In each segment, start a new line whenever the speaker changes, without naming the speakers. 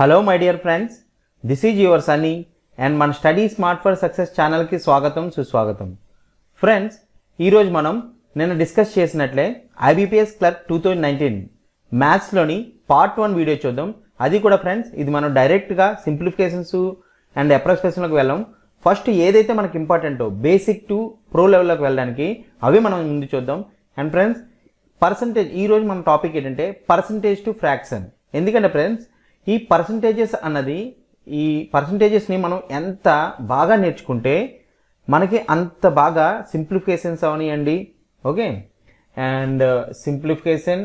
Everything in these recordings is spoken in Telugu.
Hello my dear friends this is your Sunny and మన స్టడీ స్మార్ట్ ఫర్ సక్సెస్ ఛానల్కి స్వాగతం సుస్వాగతం ఫ్రెండ్స్ ఈరోజు మనం నిన్న డిస్కస్ చేసినట్లే IBPS clerk two thousand nineteen మ్యాథ్స్లోని పార్ట్ వన్ వీడియో చూద్దాం అది కూడా ఫ్రెండ్స్ ఇది మనం డైరెక్ట్గా సింప్లిఫికేషన్స్ అండ్ అప్రాక్సిమేషన్లోకి వెళ్ళాం ఫస్ట్ ఏదైతే మనకి ఇంపార్టెంటో బేసిక్ టు ప్రో లెవెల్లోకి వెళ్ళడానికి అవి మనం ముందు చూద్దాం అండ్ ఫ్రెండ్స్ పర్సంటేజ్ ఈ రోజు మన టాపిక్ ఏంటంటే పర్సంటేజ్ టు ఫ్రాక్షన్ ఎందుకంటే ఫ్రెండ్స్ ఈ పర్సంటేజెస్ అన్నది ఈ పర్సంటేజెస్ని మనం ఎంత బాగా నేర్చుకుంటే మనకి అంత బాగా సింప్లిఫికేషన్స్ అవనియండి okay and simplification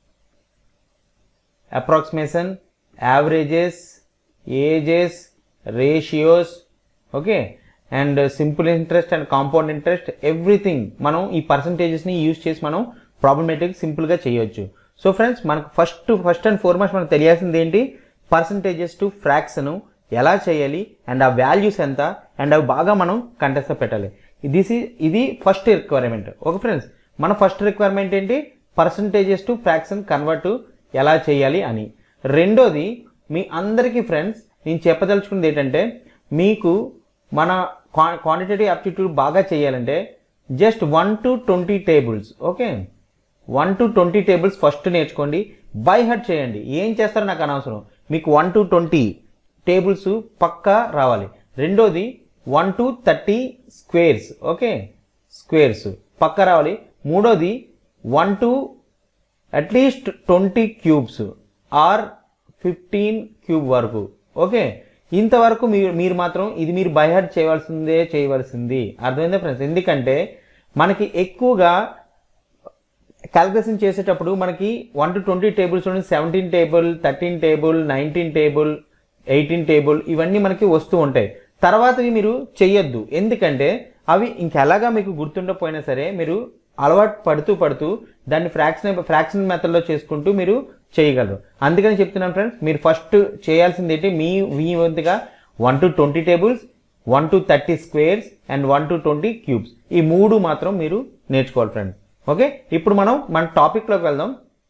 approximation averages ages ratios okay and simple interest and compound interest everything మనం ఈ పర్సంటేజెస్ని యూజ్ చేసి మనం ప్రాబ్లమేటిక్ సింపుల్గా చేయొచ్చు సో ఫ్రెండ్స్ మనకు ఫస్ట్ ఫస్ట్ అండ్ ఫార్మోస్ట్ మనకు తెలియాల్సింది ఏంటి పర్సంటేజెస్ టు ఫ్రాక్షన్ ఎలా చేయాలి అండ్ ఆ వాల్యూస్ ఎంత అండ్ అవి బాగా మనం కంటెస్ట్ పెట్టాలి దిస్ ఈ ఇది ఫస్ట్ రిక్వైర్మెంట్ ఓకే ఫ్రెండ్స్ మన ఫస్ట్ రిక్వైర్మెంట్ ఏంటి పర్సంటేజెస్ టు ఫ్రాక్షన్ కన్వర్ట్ ఎలా చేయాలి అని రెండోది మీ అందరికీ ఫ్రెండ్స్ నేను చెప్పదలుచుకున్నది ఏంటంటే మీకు మన క్వాంటిటేటివ్ యాప్టిట్యూడ్ బాగా చేయాలంటే just one to twenty tables okay one to twenty tables first నేర్చుకోండి బై హర్ట్ చేయండి ఏం చేస్తారో నాకు అనవసరం మీకు వన్ టు ట్వంటీ టేబుల్స్ పక్కా రావాలి రెండోది one to thirty squares okay squares పక్కా రావాలి మూడోది one to at least twenty cubes or fifteen cube వరకు ఓకే ఇంతవరకు మీరు మీరు మాత్రం ఇది మీరు బైహార్ట్ చేయవలసిందే చేయవలసింది అర్థమైందా ఫ్రెండ్స్ ఎందుకంటే మనకి ఎక్కువగా క్యాలిక్యులేషన్ చేసేటప్పుడు మనకి one to twenty tables seventeen table thirteen table nineteen table eighteen table ఇవన్నీ మనకి వస్తూ ఉంటాయి తర్వాతవి మీరు చెయ్యొద్దు ఎందుకంటే అవి ఇంకెలాగా మీకు గుర్తుండకపోయినా సరే మీరు అలవాటు పడుతూ పడుతూ దాన్ని ఫ్రాక్షన్ ఫ్రాక్షన్ మెథడ్లో చేసుకుంటూ మీరు చేయగలరు అందుకని చెప్తున్నాను ఫ్రెండ్స్ మీరు ఫస్ట్ చేయాల్సింది ఏంటి మీ మీ వంతుగా one to twenty tables one to thirty squares and one to twenty cubes ఈ మూడు మాత్రం మీరు నేర్చుకోవాలి ఫ్రెండ్స్ ఓకే ఇప్పుడు మనం మన టాపిక్లోకి వెళ్దాం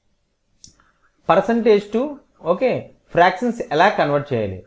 పర్సంటేజ్ టు ఓకే ఫ్రాక్షన్స్ ఎలా కన్వర్ట్ చేయాలి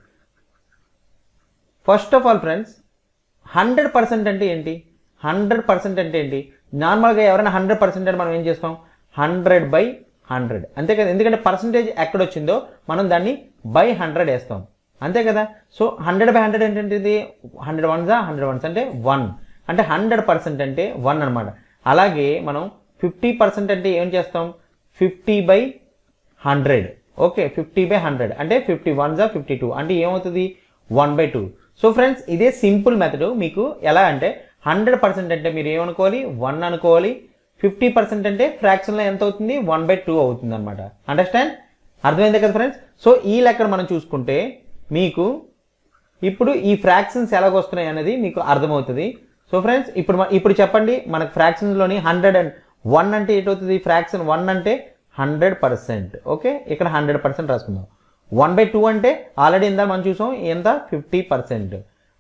first of all friends hundred percent అంటే ఏంటి హండ్రెడ్ పర్సెంట్ అంటే ఏంటి నార్మల్గా ఎవరైనా హండ్రెడ్ పర్సెంట్ అంటే మనం ఏం చేస్తాం హండ్రెడ్ బై హండ్రెడ్ అంతే కదా ఎందుకంటే పర్సంటేజ్ ఎక్కడ వచ్చిందో మనం దాన్ని బై హండ్రెడ్ వేస్తాం అంతే కదా సో హండ్రెడ్ బై హండ్రెడ్ ఏంటంటే హండ్రెడ్ వన్స్ హండ్రెడ్ వన్స్ అంటే వన్ అంటే హండ్రెడ్ పర్సెంట్ అంటే వన్ అనమాట అలాగే మనం ఫిఫ్టీ పర్సెంట్ అంటే ఏం చేస్తాం fifty by hundred okay fifty by hundred అంటే ఫిఫ్టీ వన్ జా ఫిఫ్టీ టూ అంటే ఏమవుతుంది one by two so friends ఇదే సింపుల్ మెథడ్ మీకు ఎలా అంటే హండ్రెడ్ పర్సెంట్ అంటే మీరు ఏమనుకోవాలి వన్ అనుకోవాలి ఫిఫ్టీ పర్సెంట్ అంటే ఫ్రాక్షన్లో ఎంత అవుతుంది వన్ బై టూ అవుతుంది అనమాట అండర్స్టాండ్ అర్థమైంది కదా ఫ్రెండ్స్ సో ఈ లెక్కను మనం చూసుకుంటే మీకు ఇప్పుడు ఈ ఫ్రాక్షన్స్ ఎలాగొస్తున్నాయి అనేది మీకు అర్థమవుతుంది సో ఫ్రెండ్స్ ఇప్పుడు మ- ఇప్పుడు చెప్పండి మనకు ఫ్రాక్షన్స్లోని హండ్రెడ్ అండ్ వన్ అంటే ఏంటవుతుంది ఫ్రాక్షన్ వన్ అంటే హండ్రెడ్ పర్సెంట్ ఓకే ఇక్కడ హండ్రెడ్ పర్సెంట్ రాసుకుందాం వన్ బై టూ అంటే ఆల్రెడీ ఇందా మనం చూసాం ఎంత fifty percent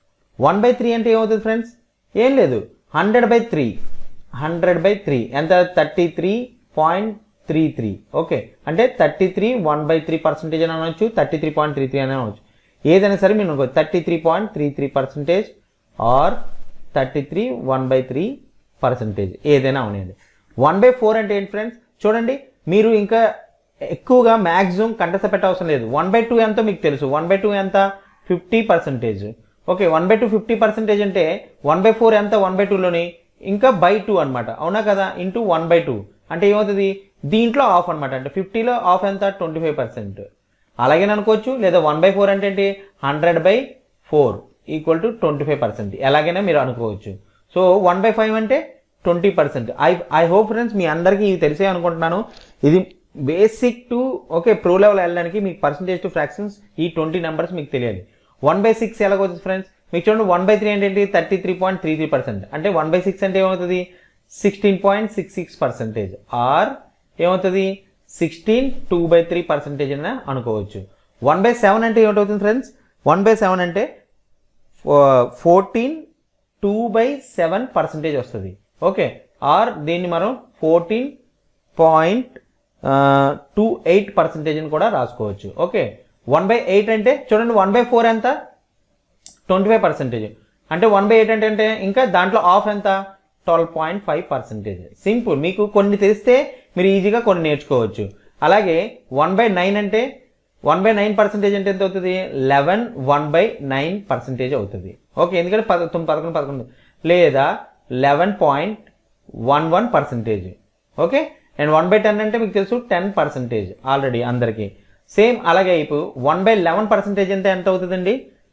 one by three అంటే ఏమవుతుంది ఫ్రెండ్స్ ఏం లేదు hundred by three hundred by three ఎంత thirty three point three three okay అంటే thirty three one by three percentage అని అనవచ్చు thirty three point three three అని అనవచ్చు ఏదైనా సరే మీరు అనుకో thirty three point three three percentage or thirty three one by three percentage ఏదైనా అవనండి వన్ బై ఫోర్ అంటే ఏంటి ఫ్రెండ్స్ చూడండి మీరు ఇంకా ఎక్కువగా మ్యాక్సిమం కంటెస్త పెట్టవసరం లేదు వన్ బై టూ ఎంతో మీకు తెలుసు వన్ బై టూ ఎంత fifty percentage okay one by two fifty percentage అంటే వన్ బై ఫోర్ ఎంత వన్ బై టూలోని ఇంకా బై టూ అనమాట అవునా కదా ఇంటూ వన్ బై టూ అంటే ఏమవుతుంది దీంట్లో ఆఫ్ అనమాట అంటే ఫిఫ్టీలో ఆఫ్ ఎంత ట్వంటీ ఫైవ్ పర్సెంట్ అలాగే అనుకోవచ్చు లేదా వన్ బై ఫోర్ అంటే ఏంటి hundred by four equal to twenty five percent ఎలాగైనా మీరు అనుకోవచ్చు సో వన్ బై ఫైవ్ అంటే twenty percent I I hope friends మీ అందరికీ ఇది తెలిసే అనుకుంటున్నాను ఇది basic to okay pro level వెళ్ళడానికి మీకు పర్సంటేజ్ టు ఫ్రాక్షన్స్ ఈ ట్వంటీ నెంబర్స్ మీకు తెలియాలి వన్ బై సిక్స్ ఎలాగొచ్చు ఫ్రెండ్స్ మీకు చూడండి వన్ బై త్రీ అంటే ఏంటి thirty three point three three percent అంటే వన్ బై సిక్స్ అంటే ఏమవుతుంది sixteen point six six percentage or ఏమవుతుంది sixteen two by three percentage అని అనుకోవచ్చు వన్ బై సెవెన్ అంటే ఏమిటవుతుంది ఫ్రెండ్స్ వన్ బై సెవెన్ అంటే fourteen two by seven percentage వస్తుంది ఓకే ఆర్ దీన్ని మనం fourteen point two eight percentage అని కూడా రాసుకోవచ్చు ఓకే వన్ బై ఎయిట్ అంటే చూడండి వన్ బై ఫోర్ ఎంత ట్వంటీ ఫైవ్ పర్సెంటేజ్ అంటే వన్ బై ఎయిట్ అంటే అంటే ఇంకా దాంట్లో ఆఫ్ ఎంత twelve point five percentage simple మీకు కొన్ని తెలిస్తే మీరు ఈజీగా కొన్ని నేర్చుకోవచ్చు అలాగే వన్ బై నైన్ అంటే వన్ బై నైన్ పర్సెంటేజ్ అంటే ఎంత అవుతుంది eleven one by nine percentage అవుతుంది ఓకే ఎందుకంటే పద తొమ్మిది పదకొండు పదకొండు లేదా eleven point one one percentage okay and one by ten అంటే మీకు తెలుసు టెన్ పర్సెంటేజ్ ఆల్రెడీ అందరికీ సేమ్ అలాగే ఇప్పుడు వన్ బై లెవెన్ పర్సెంటేజ్ ఎంత ఎంత అవుతుందండి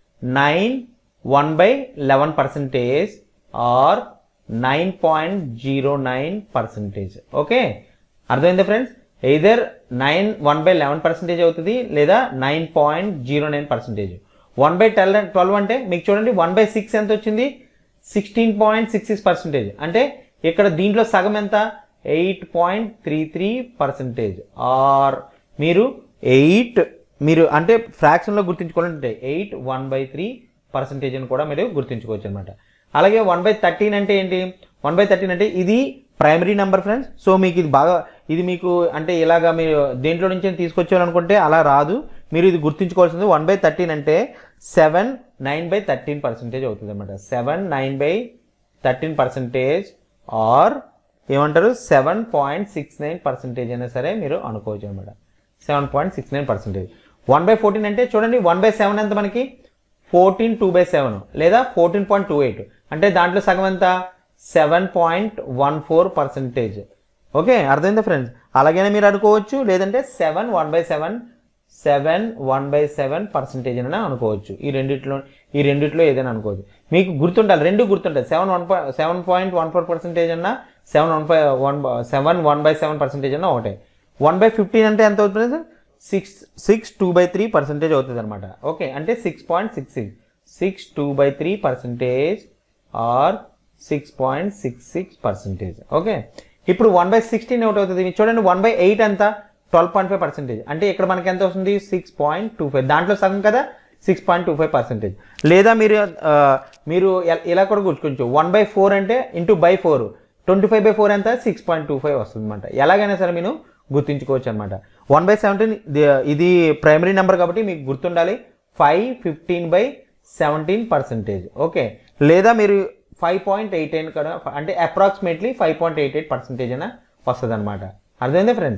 nine one by eleven percentage or nine point zero nine percentage okay అర్థమైందా friends either nine one by eleven percentage అవుతుంది లేదా nine point zero nine percentage one by twelve twelve అంటే మీకు చూడండి వన్ బై సిక్స్ ఎంత వచ్చింది sixteen point six six percentage అంటే ఇక్కడ దీంట్లో సగం ఎంత eight point three three percentage or మీరు ఎయిట్ మీరు అంటే ఫ్రాక్షన్లో గుర్తుంచుకోవాలంటే eight one by three percentage అని కూడా మీరు గుర్తుంచుకోవచ్చు అనమాట అలాగే వన్ బై థర్టీన్ అంటే ఏంటి వన్ బై థర్టీన్ అంటే ఇది ప్రైమరీ నెంబర్ ఫ్రెండ్స్ సో మీకు ఇది బాగా ఇది మీకు అంటే ఇలాగా మీరు దేంట్లో నుంచి తీసుకొచ్చారనుకుంటే అలా రాదు మీరు ఇది గుర్తుంచుకోవాల్సింది వన్ బై థర్టీన్ అంటే seven nine by thirteen percentage అవుతుంది అనమాట seven nine by thirteen percentage or ఏమంటారు seven point six nine percentage అయినా సరే మీరు అనుకోవచ్చు అనమాట seven point six nine percentage one by fourteen అంటే చూడండి వన్ బై సెవెన్ ఎంత మనకి ఫోర్టీన్ టూ బై సెవెన్ లేదా ఫోర్టీన్ పాయింట్ టూ ఎయిట్ అంటే దాంట్లో సగం ఎంత seven point one four percentage okay అర్థమైందా ఫ్రెండ్స్ అలాగైనా మీరు అనుకోవచ్చు లేదంటే seven one by seven seven one by seven percentage అని అనుకోవచ్చు ఈ రెండిట్లో ఈ రెండిట్లో ఏదైనా అనుకోవచ్చు మీకు గుర్తుండాలి రెండు గుర్తుంటాయి seven one seven point one four percentage అన్న seven one five one seven one by seven percentage అన్న ఒకటే వన్ బై ఫిఫ్టీన్ అంటే ఎంత అవుతుంది sir six six two by three percentage అవుతుంది అనమాట ఓకే అంటే six point six six six two by three percentage or six point six six percentage okay ఇప్పుడు వన్ బై సిక్స్టీన్ ఒకటి అవుతుంది మీరు చూడండి వన్ బై ఎయిట్ ఎంత ట్వెల్వ్ పాయింట్ ఫైవ్ పర్సెంటేజ్ అంటే ఇక్కడ మనకి ఎంత వస్తుంది సిక్స్ పాయింట్ టూ ఫైవ్ దాంట్లో సగం కదా six point two five percentage లేదా మీరు ఆ, మీరు ఎ- ఇలా కూడా గుర్తుకోవచ్చు వన్ బై ఫోర్ అంటే into by four twenty five by four ఎంత సిక్స్ పాయింట్ టూ ఫైవ్ వస్తుంది అనమాట ఎలాగైనా సరే మీరు గుర్తుంచుకోవచ్చు అనమాట వన్ బై సెవెంటీన్ ఇది ప్రైమరీ నెంబర్ కాబట్టి మీకు గుర్తుండాలి five fifteen by seventeen percentage okay లేదా మీరు ఫైవ్ పాయింట్ ఎయిట్ ఎయిన్ కూడా అంటే approximately five point eight eight percentage అయినా వస్తుంది అనమాట అర్థమైందా ఫ్రెండ్స్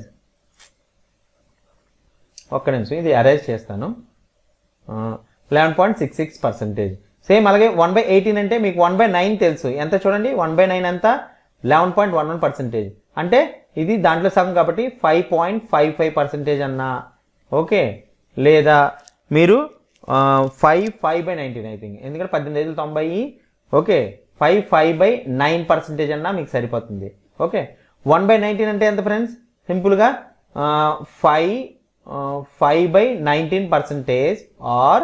ఒక్క నిమిషం ఇది అరేంజ్ చేస్తాను eleven point six six percentage same అలాగే వన్ బై ఎయిటీన్ అంటే మీకు వన్ బై నైన్ తెలుసు ఎంత చూడండి వన్ బై నైన్ ఎంత eleven point one one percentage అంటే ఇది దాంట్లో సగం కాబట్టి five point five five percentage అన్నా ఓకే లేదా మీరు five five by nineteen I think ఎందుకంటే పద్దెనిమిది ఐదు తొంభై okay five five by nine percentage అన్నా మీకు సరిపోతుంది ఓకే వన్ బై నైన్టీన్ అంటే ఎంత ఫ్రెండ్స్ సింపుల్గా five five by nineteen percentage or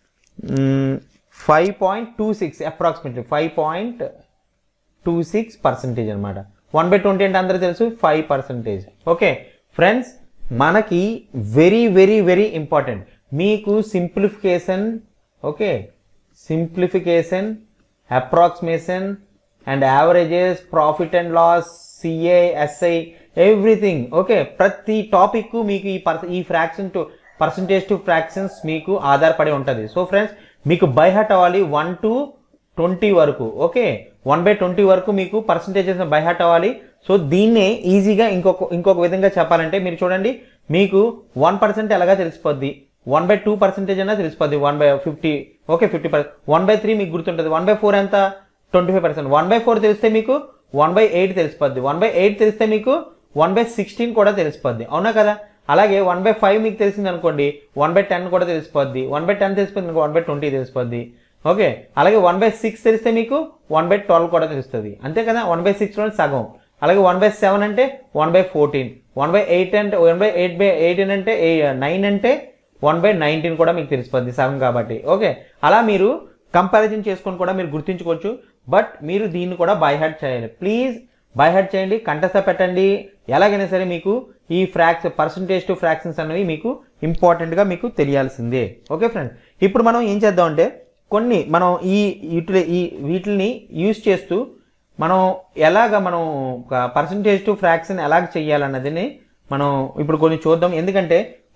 five point two six approximately five point two six percentage అనమాట వన్ బై ట్వంటీ అంటే అందరూ తెలుసు ఫైవ్ పర్సెంటేజ్ ఓకే ఫ్రెండ్స్ మనకి వెరీ వెరీ వెరీ ఇంపార్టెంట్ మీకు simplification okay simplification approximation and averages profit and loss CA SI everything okay ప్రతి టాపిక్ మీకు ఈ పర్స ఈ fraction to percentage to fractions మీకు ఆధారపడి ఉంటుంది సో ఫ్రెండ్స్ మీకు బై హట్ అవ్వాలి వన్ టు ట్వంటీ వరకు ఓకే వన్ బై ట్వంటీ వరకు మీకు పర్సంటేజెస్ బై హార్ట్ అవ్వాలి సో దీన్నే ఈజీగా ఇంకొక ఇంకొక విధంగా చెప్పాలంటే మీరు చూడండి మీకు వన్ పర్సెంట్ ఎలాగా తెలిసిపోద్ది వన్ బై టూ పర్సెంటేజ్ అయినా తెలిసిపోద్ది one by fifty okay fifty percent one by three మీకు గుర్తుంటుంది వన్ బై ఫోర్ ఎంత twenty five percent one by four తెలిస్తే మీకు వన్ బై ఎయిట్ తెలిసిపోద్ది వన్ బై ఎయిట్ తెలిస్తే మీకు వన్ బై సిక్స్టీన్ కూడా తెలిసిపోద్ది అవునా కదా అలాగే వన్ బై ఫైవ్ మీకు తెలిసింది అనుకోండి వన్ బై టెన్ కూడా తెలిసిపోద్ది వన్ బై టెన్ తెలిసిపోయింది వన్ బై ట్వంటీ తెలిసిపోద్ది ఓకే అలాగే వన్ బై సిక్స్ తెలిస్తే మీకు వన్ బై ట్వెల్వ్ కూడా తెలుస్తుంది అంతే కదా వన్ బై సిక్స్లో సగం అలాగే వన్ బై సెవెన్ అంటే one by fourteen one by eight అంటే one by eight by eighteen అంటే నైన్ అంటే వన్ బై నైన్టీన్ కూడా మీకు తెలిసిపోద్ది సగం కాబట్టి ఓకే అలా మీరు కంపారిజన్ చేసుకొని కూడా మీరు గుర్తించుకోవచ్చు బట్ మీరు దీన్ని కూడా బై హార్ట్ చేయాలి ప్లీజ్ బై హార్ట్ చేయండి కంటస్థ పెట్టండి ఎలాగైనా సరే మీకు ఈ ఫ్రాక్స్ పర్సంటేజ్ టు ఫ్రాక్షన్స్ అనేవి మీకు ఇంపార్టెంట్గా మీకు తెలియాల్సిందే ఓకే ఫ్రెండ్ ఇప్పుడు మనం ఏం చేద్దామంటే కొన్ని మనం ఈ వీటి ఈ వీటిని యూజ్ చేస్తూ మనం ఎలాగ మనం పర్సంటేజ్ టు ఫ్రాక్షన్ ఎలాగ చెయ్యాలన్నదిని మనం ఇప్పుడు కొన్ని చూద్దాం ఎందుకంటే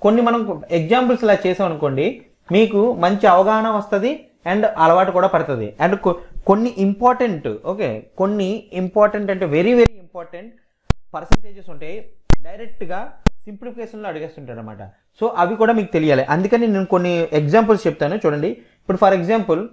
కొన్ని మనం ఎగ్జాంపుల్స్ ఇలా చేసాం అనుకోండి మీకు మంచి అవగాహన వస్తుంది అండ్ అలవాటు కూడా పడుతుంది అండ్ కొ- కొన్ని ఇంపార్టెంట్ ఓకే కొన్ని ఇంపార్టెంట్ అంటే వెరీ వెరీ ఇంపార్టెంట్ పర్సంటేజెస్ ఉంటాయి డైరెక్ట్గా సింప్లిఫికేషన్లో అడిగేస్తుంటాడు అనమాట సో అవి కూడా మీకు తెలియాలి అందుకని నేను కొన్ని ఎగ్జాంపుల్స్ చెప్తాను చూడండి ఇప్పుడు for example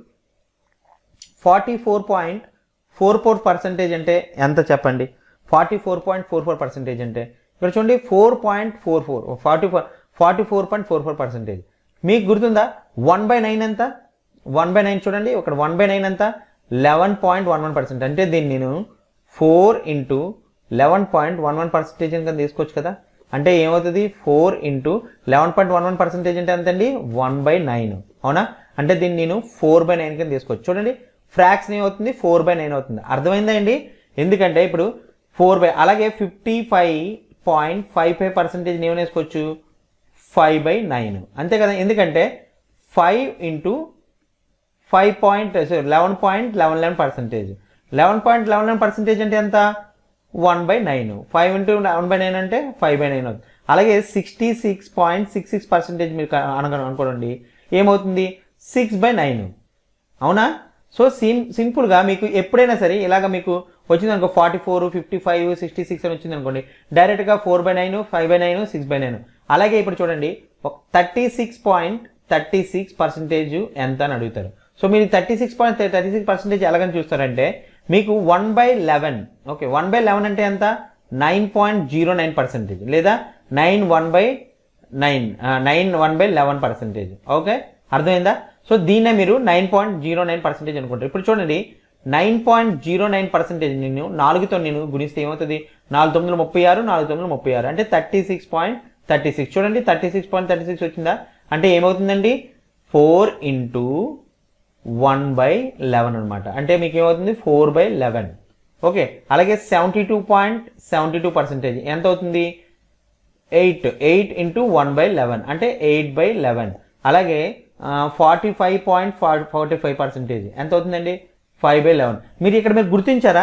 forty four point four four percentage అంటే ఎంత చెప్పండి forty four point four four percentage అంటే ఇక్కడ చూడండి four point four four forty four forty four point four four percentage మీకు గుర్తుందా వన్ బై నైన్ ఎంత వన్ బై నైన్ చూడండి ఇక్కడ వన్ బై నైన్ ఎంత eleven point one one percent అంటే దీన్ని నేను four into eleven point one one percentage కనుక తీసుకోవచ్చు కదా అంటే ఏమవుతుంది four into eleven point one one percentage అంటే ఎంతండి వన్ బై నైన్ అవునా అంటే దీన్ని నేను ఫోర్ బై నైన్ కింద తీసుకోవచ్చు చూడండి ఫ్రాక్షన్ ఏమవుతుంది ఫోర్ బై నైన్ అవుతుంది అర్థమైందా అండి ఎందుకంటే ఇప్పుడు ఫోర్ బై అలాగే fifty five point five five percentage ఏమైనా వేసుకోవచ్చు ఫైవ్ బై నైన్ అంతే కదా ఎందుకంటే five into five point eleven point eleven eleven percentage eleven point eleven eleven percentage అంటే ఎంత one by nine five into one by nine అంటే ఫైవ్ బై నైన్ అవుతుంది అలాగే sixty six point six six percentage మీరు క- అనగా అనుకోండి ఏమవుతుంది సిక్స్ బై నైన్ అవునా సో సిం సింపుల్గా మీకు ఎప్పుడైనా సరే ఇలాగ మీకు వచ్చింది అనుకో forty four fifty five sixty six అని వచ్చింది అనుకోండి డైరెక్ట్గా four by nine five by nine six by nine అలాగే ఇప్పుడు చూడండి thirty six point thirty six percentage ఎంత అని అడుగుతారు సో మీరు thirty six point thirty six percentage ఎలాగని చూస్తారంటే మీకు one by eleven okay one by eleven అంటే ఎంత nine point zero nine percentage లేదా nine one by nine nine one by eleven percentage okay అర్థమైందా సో దీన్నే మీరు nine point zero nine percentage అనుకుంటారు ఇప్పుడు చూడండి nine point zero nine percentage నేను నాలుగుతో నేను గుణిస్తే ఏమవుతుంది నాలుగు తొమ్మిది ముప్పై ఆరు నాలుగు తొమ్మిది ముప్పై ఆరు అంటే thirty six point thirty six చూడండి thirty six point thirty six వచ్చిందా అంటే ఏమవుతుందండి four into one by eleven అనమాట అంటే మీకు ఏమవుతుంది ఫోర్ బై లెవెన్ ఓకే అలాగే seventy two point seventy two percentage ఎంత అవుతుంది eight eight into one by eleven అంటే ఎయిట్ బై లెవెన్ అలాగే forty five point forty five percentage ఎంత అవుతుందండి ఫైవ్ బై లెవెన్ మీరు ఇక్కడ మీరు గుర్తించారా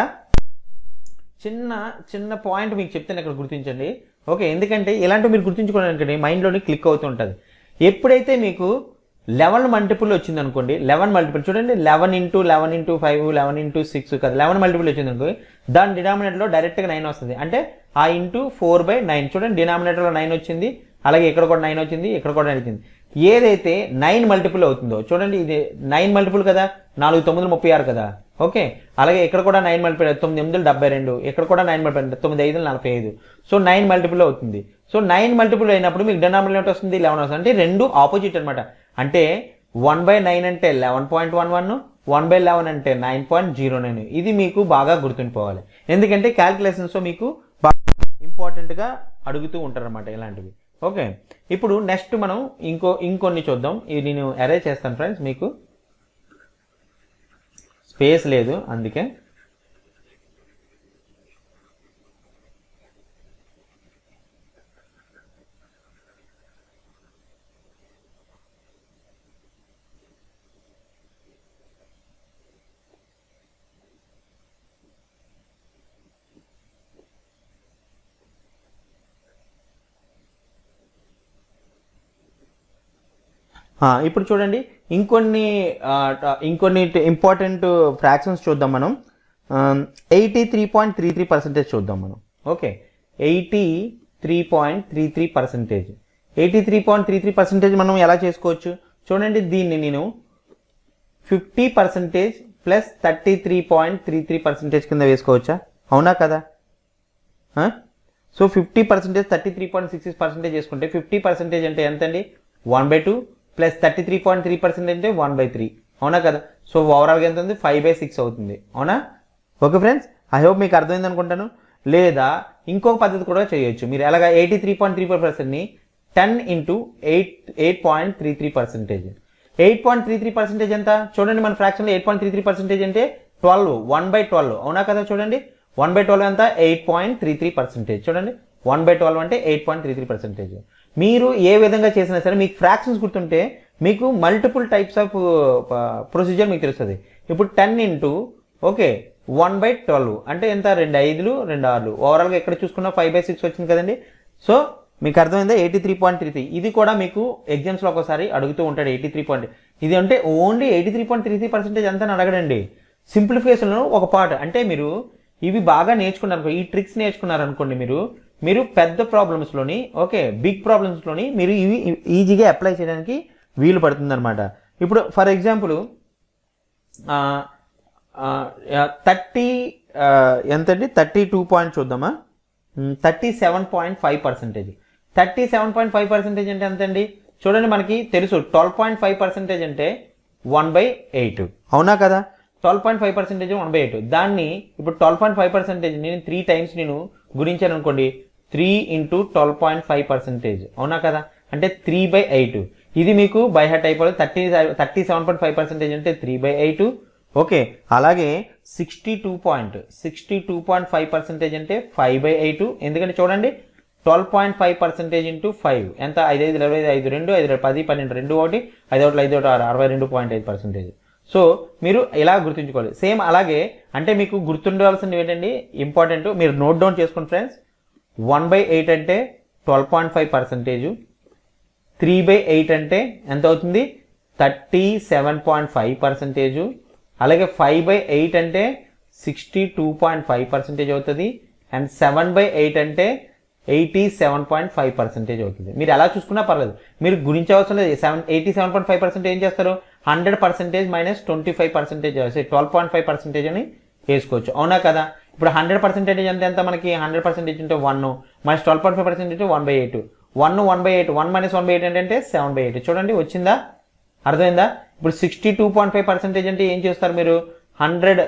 చిన్న చిన్న పాయింట్ మీకు చెప్తాను ఇక్కడ గుర్తించండి ఓకే ఎందుకంటే ఇలాంటివి మీరు గుర్తుంచుకోవడానికి మైండ్లోని క్లిక్ అవుతూ ఉంటుంది ఎప్పుడైతే మీకు లెవెన్ మల్టిపుల్ వచ్చింది అనుకోండి లెవెన్ మల్టిపుల్ చూడండి eleven into eleven into five eleven into six కదా లెవెన్ మల్టిపుల్ వచ్చింది అనుకో దాని డినామినేటర్లో డైరెక్ట్గా నైన్ వస్తుంది అంటే ఆ ఇంటూ ఫోర్ బై నైన్ చూడండి డినామినేటర్లో నైన్ వచ్చింది అలాగే ఇక్కడ కూడా నైన్ వచ్చింది ఇక్కడ కూడా నైన్ వచ్చింది ఏదైతే నైన్ మల్టిపుల్ అవుతుందో చూడండి ఇది నైన్ మల్టిపుల్ కదా నాలుగు తొమ్మిది ముప్పై ఆరు కదా ఓకే అలాగే ఇక్కడ కూడా నైన్ మల్టిపుల్ తొమ్మిది ఎనిమిది డెబ్బై రెండు ఇక్కడ కూడా నైన్ మల్టిపుల్ తొమ్మిది ఐదు నలభై ఐదు సో నైన్ మల్టిపుల్ అవుతుంది సో నైన్ మల్టిపుల్ అయినప్పుడు మీకు డినామినేటర్ వస్తుంది లెవెన్ వస్తుంది అంటే రెండు ఆపోజిట్ అనమాట అంటే వన్ బై నైన్ అంటే eleven point one one one by eleven అంటే నైన్ పాయింట్ జీరో నైన్ ఇది మీకు బాగా గుర్తుండిపోవాలి ఎందుకంటే క్యాల్కులేషన్స్లో మీకు బాగా ఇంపార్టెంట్గా అడుగుతూ ఉంటారన్నమాట ఇలాంటివి ఓకే ఇప్పుడు నెక్స్ట్ మనం ఇంకో ఇంకొన్ని చూద్దాం ఇవి నేను అరేంజ్ చేస్తాను ఫ్రెండ్స్ మీకు స్పేస్ లేదు అందుకే ఆ, ఇప్పుడు చూడండి ఇంకొన్ని ఆ, ట- ఇంకొన్ని ఇంపార్టెంట్ ఫ్రాక్షన్స్ చూద్దాం మనం eighty three point three three percentage చూద్దాం మనం okay eighty three point three three percentage eighty three point three three percentage మనం ఎలా చేసుకోవచ్చు చూడండి దీన్ని నేను fifty percentage plus thirty three point three three percentage కింద వేసుకోవచ్చా అవునా కదా so fifty percentage thirty three point six six percentage చేసుకుంటే ఫిఫ్టీ పర్సెంటేజ్ అంటే ఎంత అండి one by two plus thirty three point three percent అంటే వన్ బై త్రీ అవునా కదా సో ఓవరాల్గా ఎంత ఉంది ఫైవ్ బై సిక్స్ అవుతుంది అవునా ఓకే ఫ్రెండ్స్ ఐ హోప్ మీకు అర్థమైంది అనుకుంటాను లేదా ఇంకొక పద్ధతి కూడా చేయొచ్చు మీరు ఎలాగా ఎయిటీ త్రీ పాయింట్ త్రీ పర్సెంట్ని ten into eight eight point three three percentage eight point three three percentage ఎంత చూడండి మన ఫ్రాక్షన్లో eight point three three percentage అంటే ట్వెల్వ్ వన్ బై ట్వెల్వ్ అవునా కదా చూడండి వన్ బై ట్వెల్వ్ ఎంత eight point three three percentage చూడండి వన్ బై ట్వెల్వ్ అంటే eight point three three percentage మీరు ఏ విధంగా చేసినా సరే మీకు ఫ్రాక్షన్స్ గుర్తుంటే మీకు మల్టిపుల్ టైప్స్ ఆఫ్ ప్రొసీజర్ మీకు తెలుస్తుంది ఇప్పుడు ten into okay one by twelve అంటే ఎంత రెండు ఐదులు రెండు ఆరులు ఓవరాల్గా ఎక్కడ చూసుకున్నా ఫైవ్ బై సిక్స్ వచ్చింది కదండి సో మీకు అర్థమైందా eighty three point three three ఇది కూడా మీకు ఎగ్జామ్స్లో ఒకసారి అడుగుతూ ఉంటాడు ఎయిటీ త్రీ పాయింట్ ఇది అంటే only eighty three point three three percentage అంతా అడగడండి సింప్లిఫికేషన్లో ఒక పార్ట్ అంటే మీరు ఇవి బాగా నేర్చుకున్నారు ఈ ట్రిక్స్ నేర్చుకున్నారు అనుకోండి మీరు మీరు పెద్ద ప్రాబ్లమ్స్లోని ఓకే బిగ్ ప్రాబ్లమ్స్లోని మీరు ఇవి ఈజీగా అప్లై చేయడానికి వీలు పడుతుంది అనమాట ఇప్పుడు ఫర్ ఎగ్జాంపుల్ థర్టీ ఎంతండి థర్టీ టూ పాయింట్ చూద్దామా thirty seven point five percentage thirty seven point five percentage అంటే ఎంతండి చూడండి మనకి తెలుసు ట్వెల్వ్ పాయింట్ ఫైవ్ పర్సెంటేజ్ అంటే వన్ బై ఎయిట్ అవునా కదా twelve point five percentage one by eight దాన్ని ఇప్పుడు ట్వెల్వ్ పాయింట్ ఫైవ్ పర్సెంటేజ్ నేను త్రీ టైమ్స్ నేను గురించాను అనుకోండి three into twelve point five percentage అవునా కదా అంటే త్రీ బై ఎయిట్ ఇది మీకు బై హెట్ అయిపోతుంది thirty thirty seven point five percentage అంటే త్రీ బై ఎయిట్ ఓకే అలాగే sixty two point sixty two point five percentage అంటే ఫైవ్ బై ఎయిట్ ఎందుకంటే చూడండి twelve point five percentage into five ఎంత ఐదు ఐదు ఇరవై ఐదు ఐదు రెండు ఐదు రెండు పది పన్నెండు రెండు ఒకటి ఐదు ఒకటి ఐదు ఒకటి ఆరు అరవై రెండు పాయింట్ ఐదు పర్సెంటేజ్ సో మీరు ఇలా గుర్తుంచుకోవాలి సేమ్ అలాగే అంటే మీకు గుర్తుండవలసింది ఏంటండి ఇంపార్టెంట్ మీరు నోట్ డౌన్ చేసుకోండి ఫ్రెండ్స్ వన్ బై ఎయిట్ అంటే twelve point five percentage three by eight అంటే ఎంత అవుతుంది thirty seven point five percentage అలాగే ఫైవ్ బై ఎయిట్ అంటే sixty two point five percentage అవుతుంది అండ్ సెవెన్ బై ఎయిట్ అంటే eighty seven point five percentage అవుతుంది మీరు ఎలా చూసుకున్నా పర్లేదు మీరు గురించవలసిన లేదు seven eighty seven point five percentage ఏం చేస్తారు hundred percentage minus twenty five percentage twelve point five percentage అని వేసుకోవచ్చు అవునా కదా ఇప్పుడు హండ్రెడ్ పర్సెంటేజ్ అంటే ఎంత మనకి హండ్రెడ్ పర్సెంటేజ్ అంటే one minus twelve point five percentage one by eight one one by eight one minus one by eight అంటే సెవెన్ బై ఎయిట్ చూడండి వచ్చిందా అర్థమైందా ఇప్పుడు sixty two point five percentage అంటే ఏం చేస్తారు మీరు హండ్రెడ్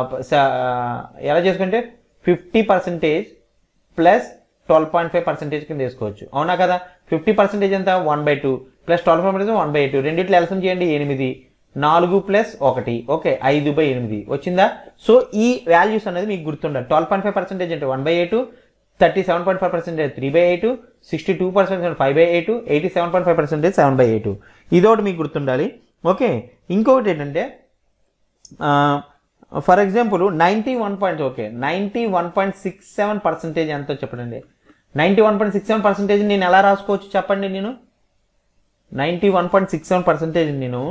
ఎలా చేసుకుంటే fifty percentage plus twelve point five percentage కింద వేసుకోవచ్చు అవునా కదా ఫిఫ్టీ పర్సెంటేజ్ ఎంత one by two plus twelve five percentage one by two రెండిట్లో ఎల్సం చేయండి ఎనిమిది నాలుగు ప్లస్ ఒకటి ఓకే ఐదు బై ఎనిమిది వచ్చిందా సో ఈ వాల్యూస్ అనేది మీకు గుర్తుండాలి ట్వెల్వ్ పాయింట్ ఫైవ్ పర్సెంటేజ్ అంటే one by eight thirty seven point five percentage three by eight sixty two percentage five by eight eighty seven point five percentage seven by eight ఇదొకటి మీకు గుర్తుండాలి ఓకే ఇంకొకటి ఏంటంటే for example ninety one point okay ninety one point six seven percentage ఎంతో చెప్పండి ninety one point six seven percentage నేను ఎలా రాసుకోవచ్చు చెప్పండి నేను ninety one point six seven percentage నేను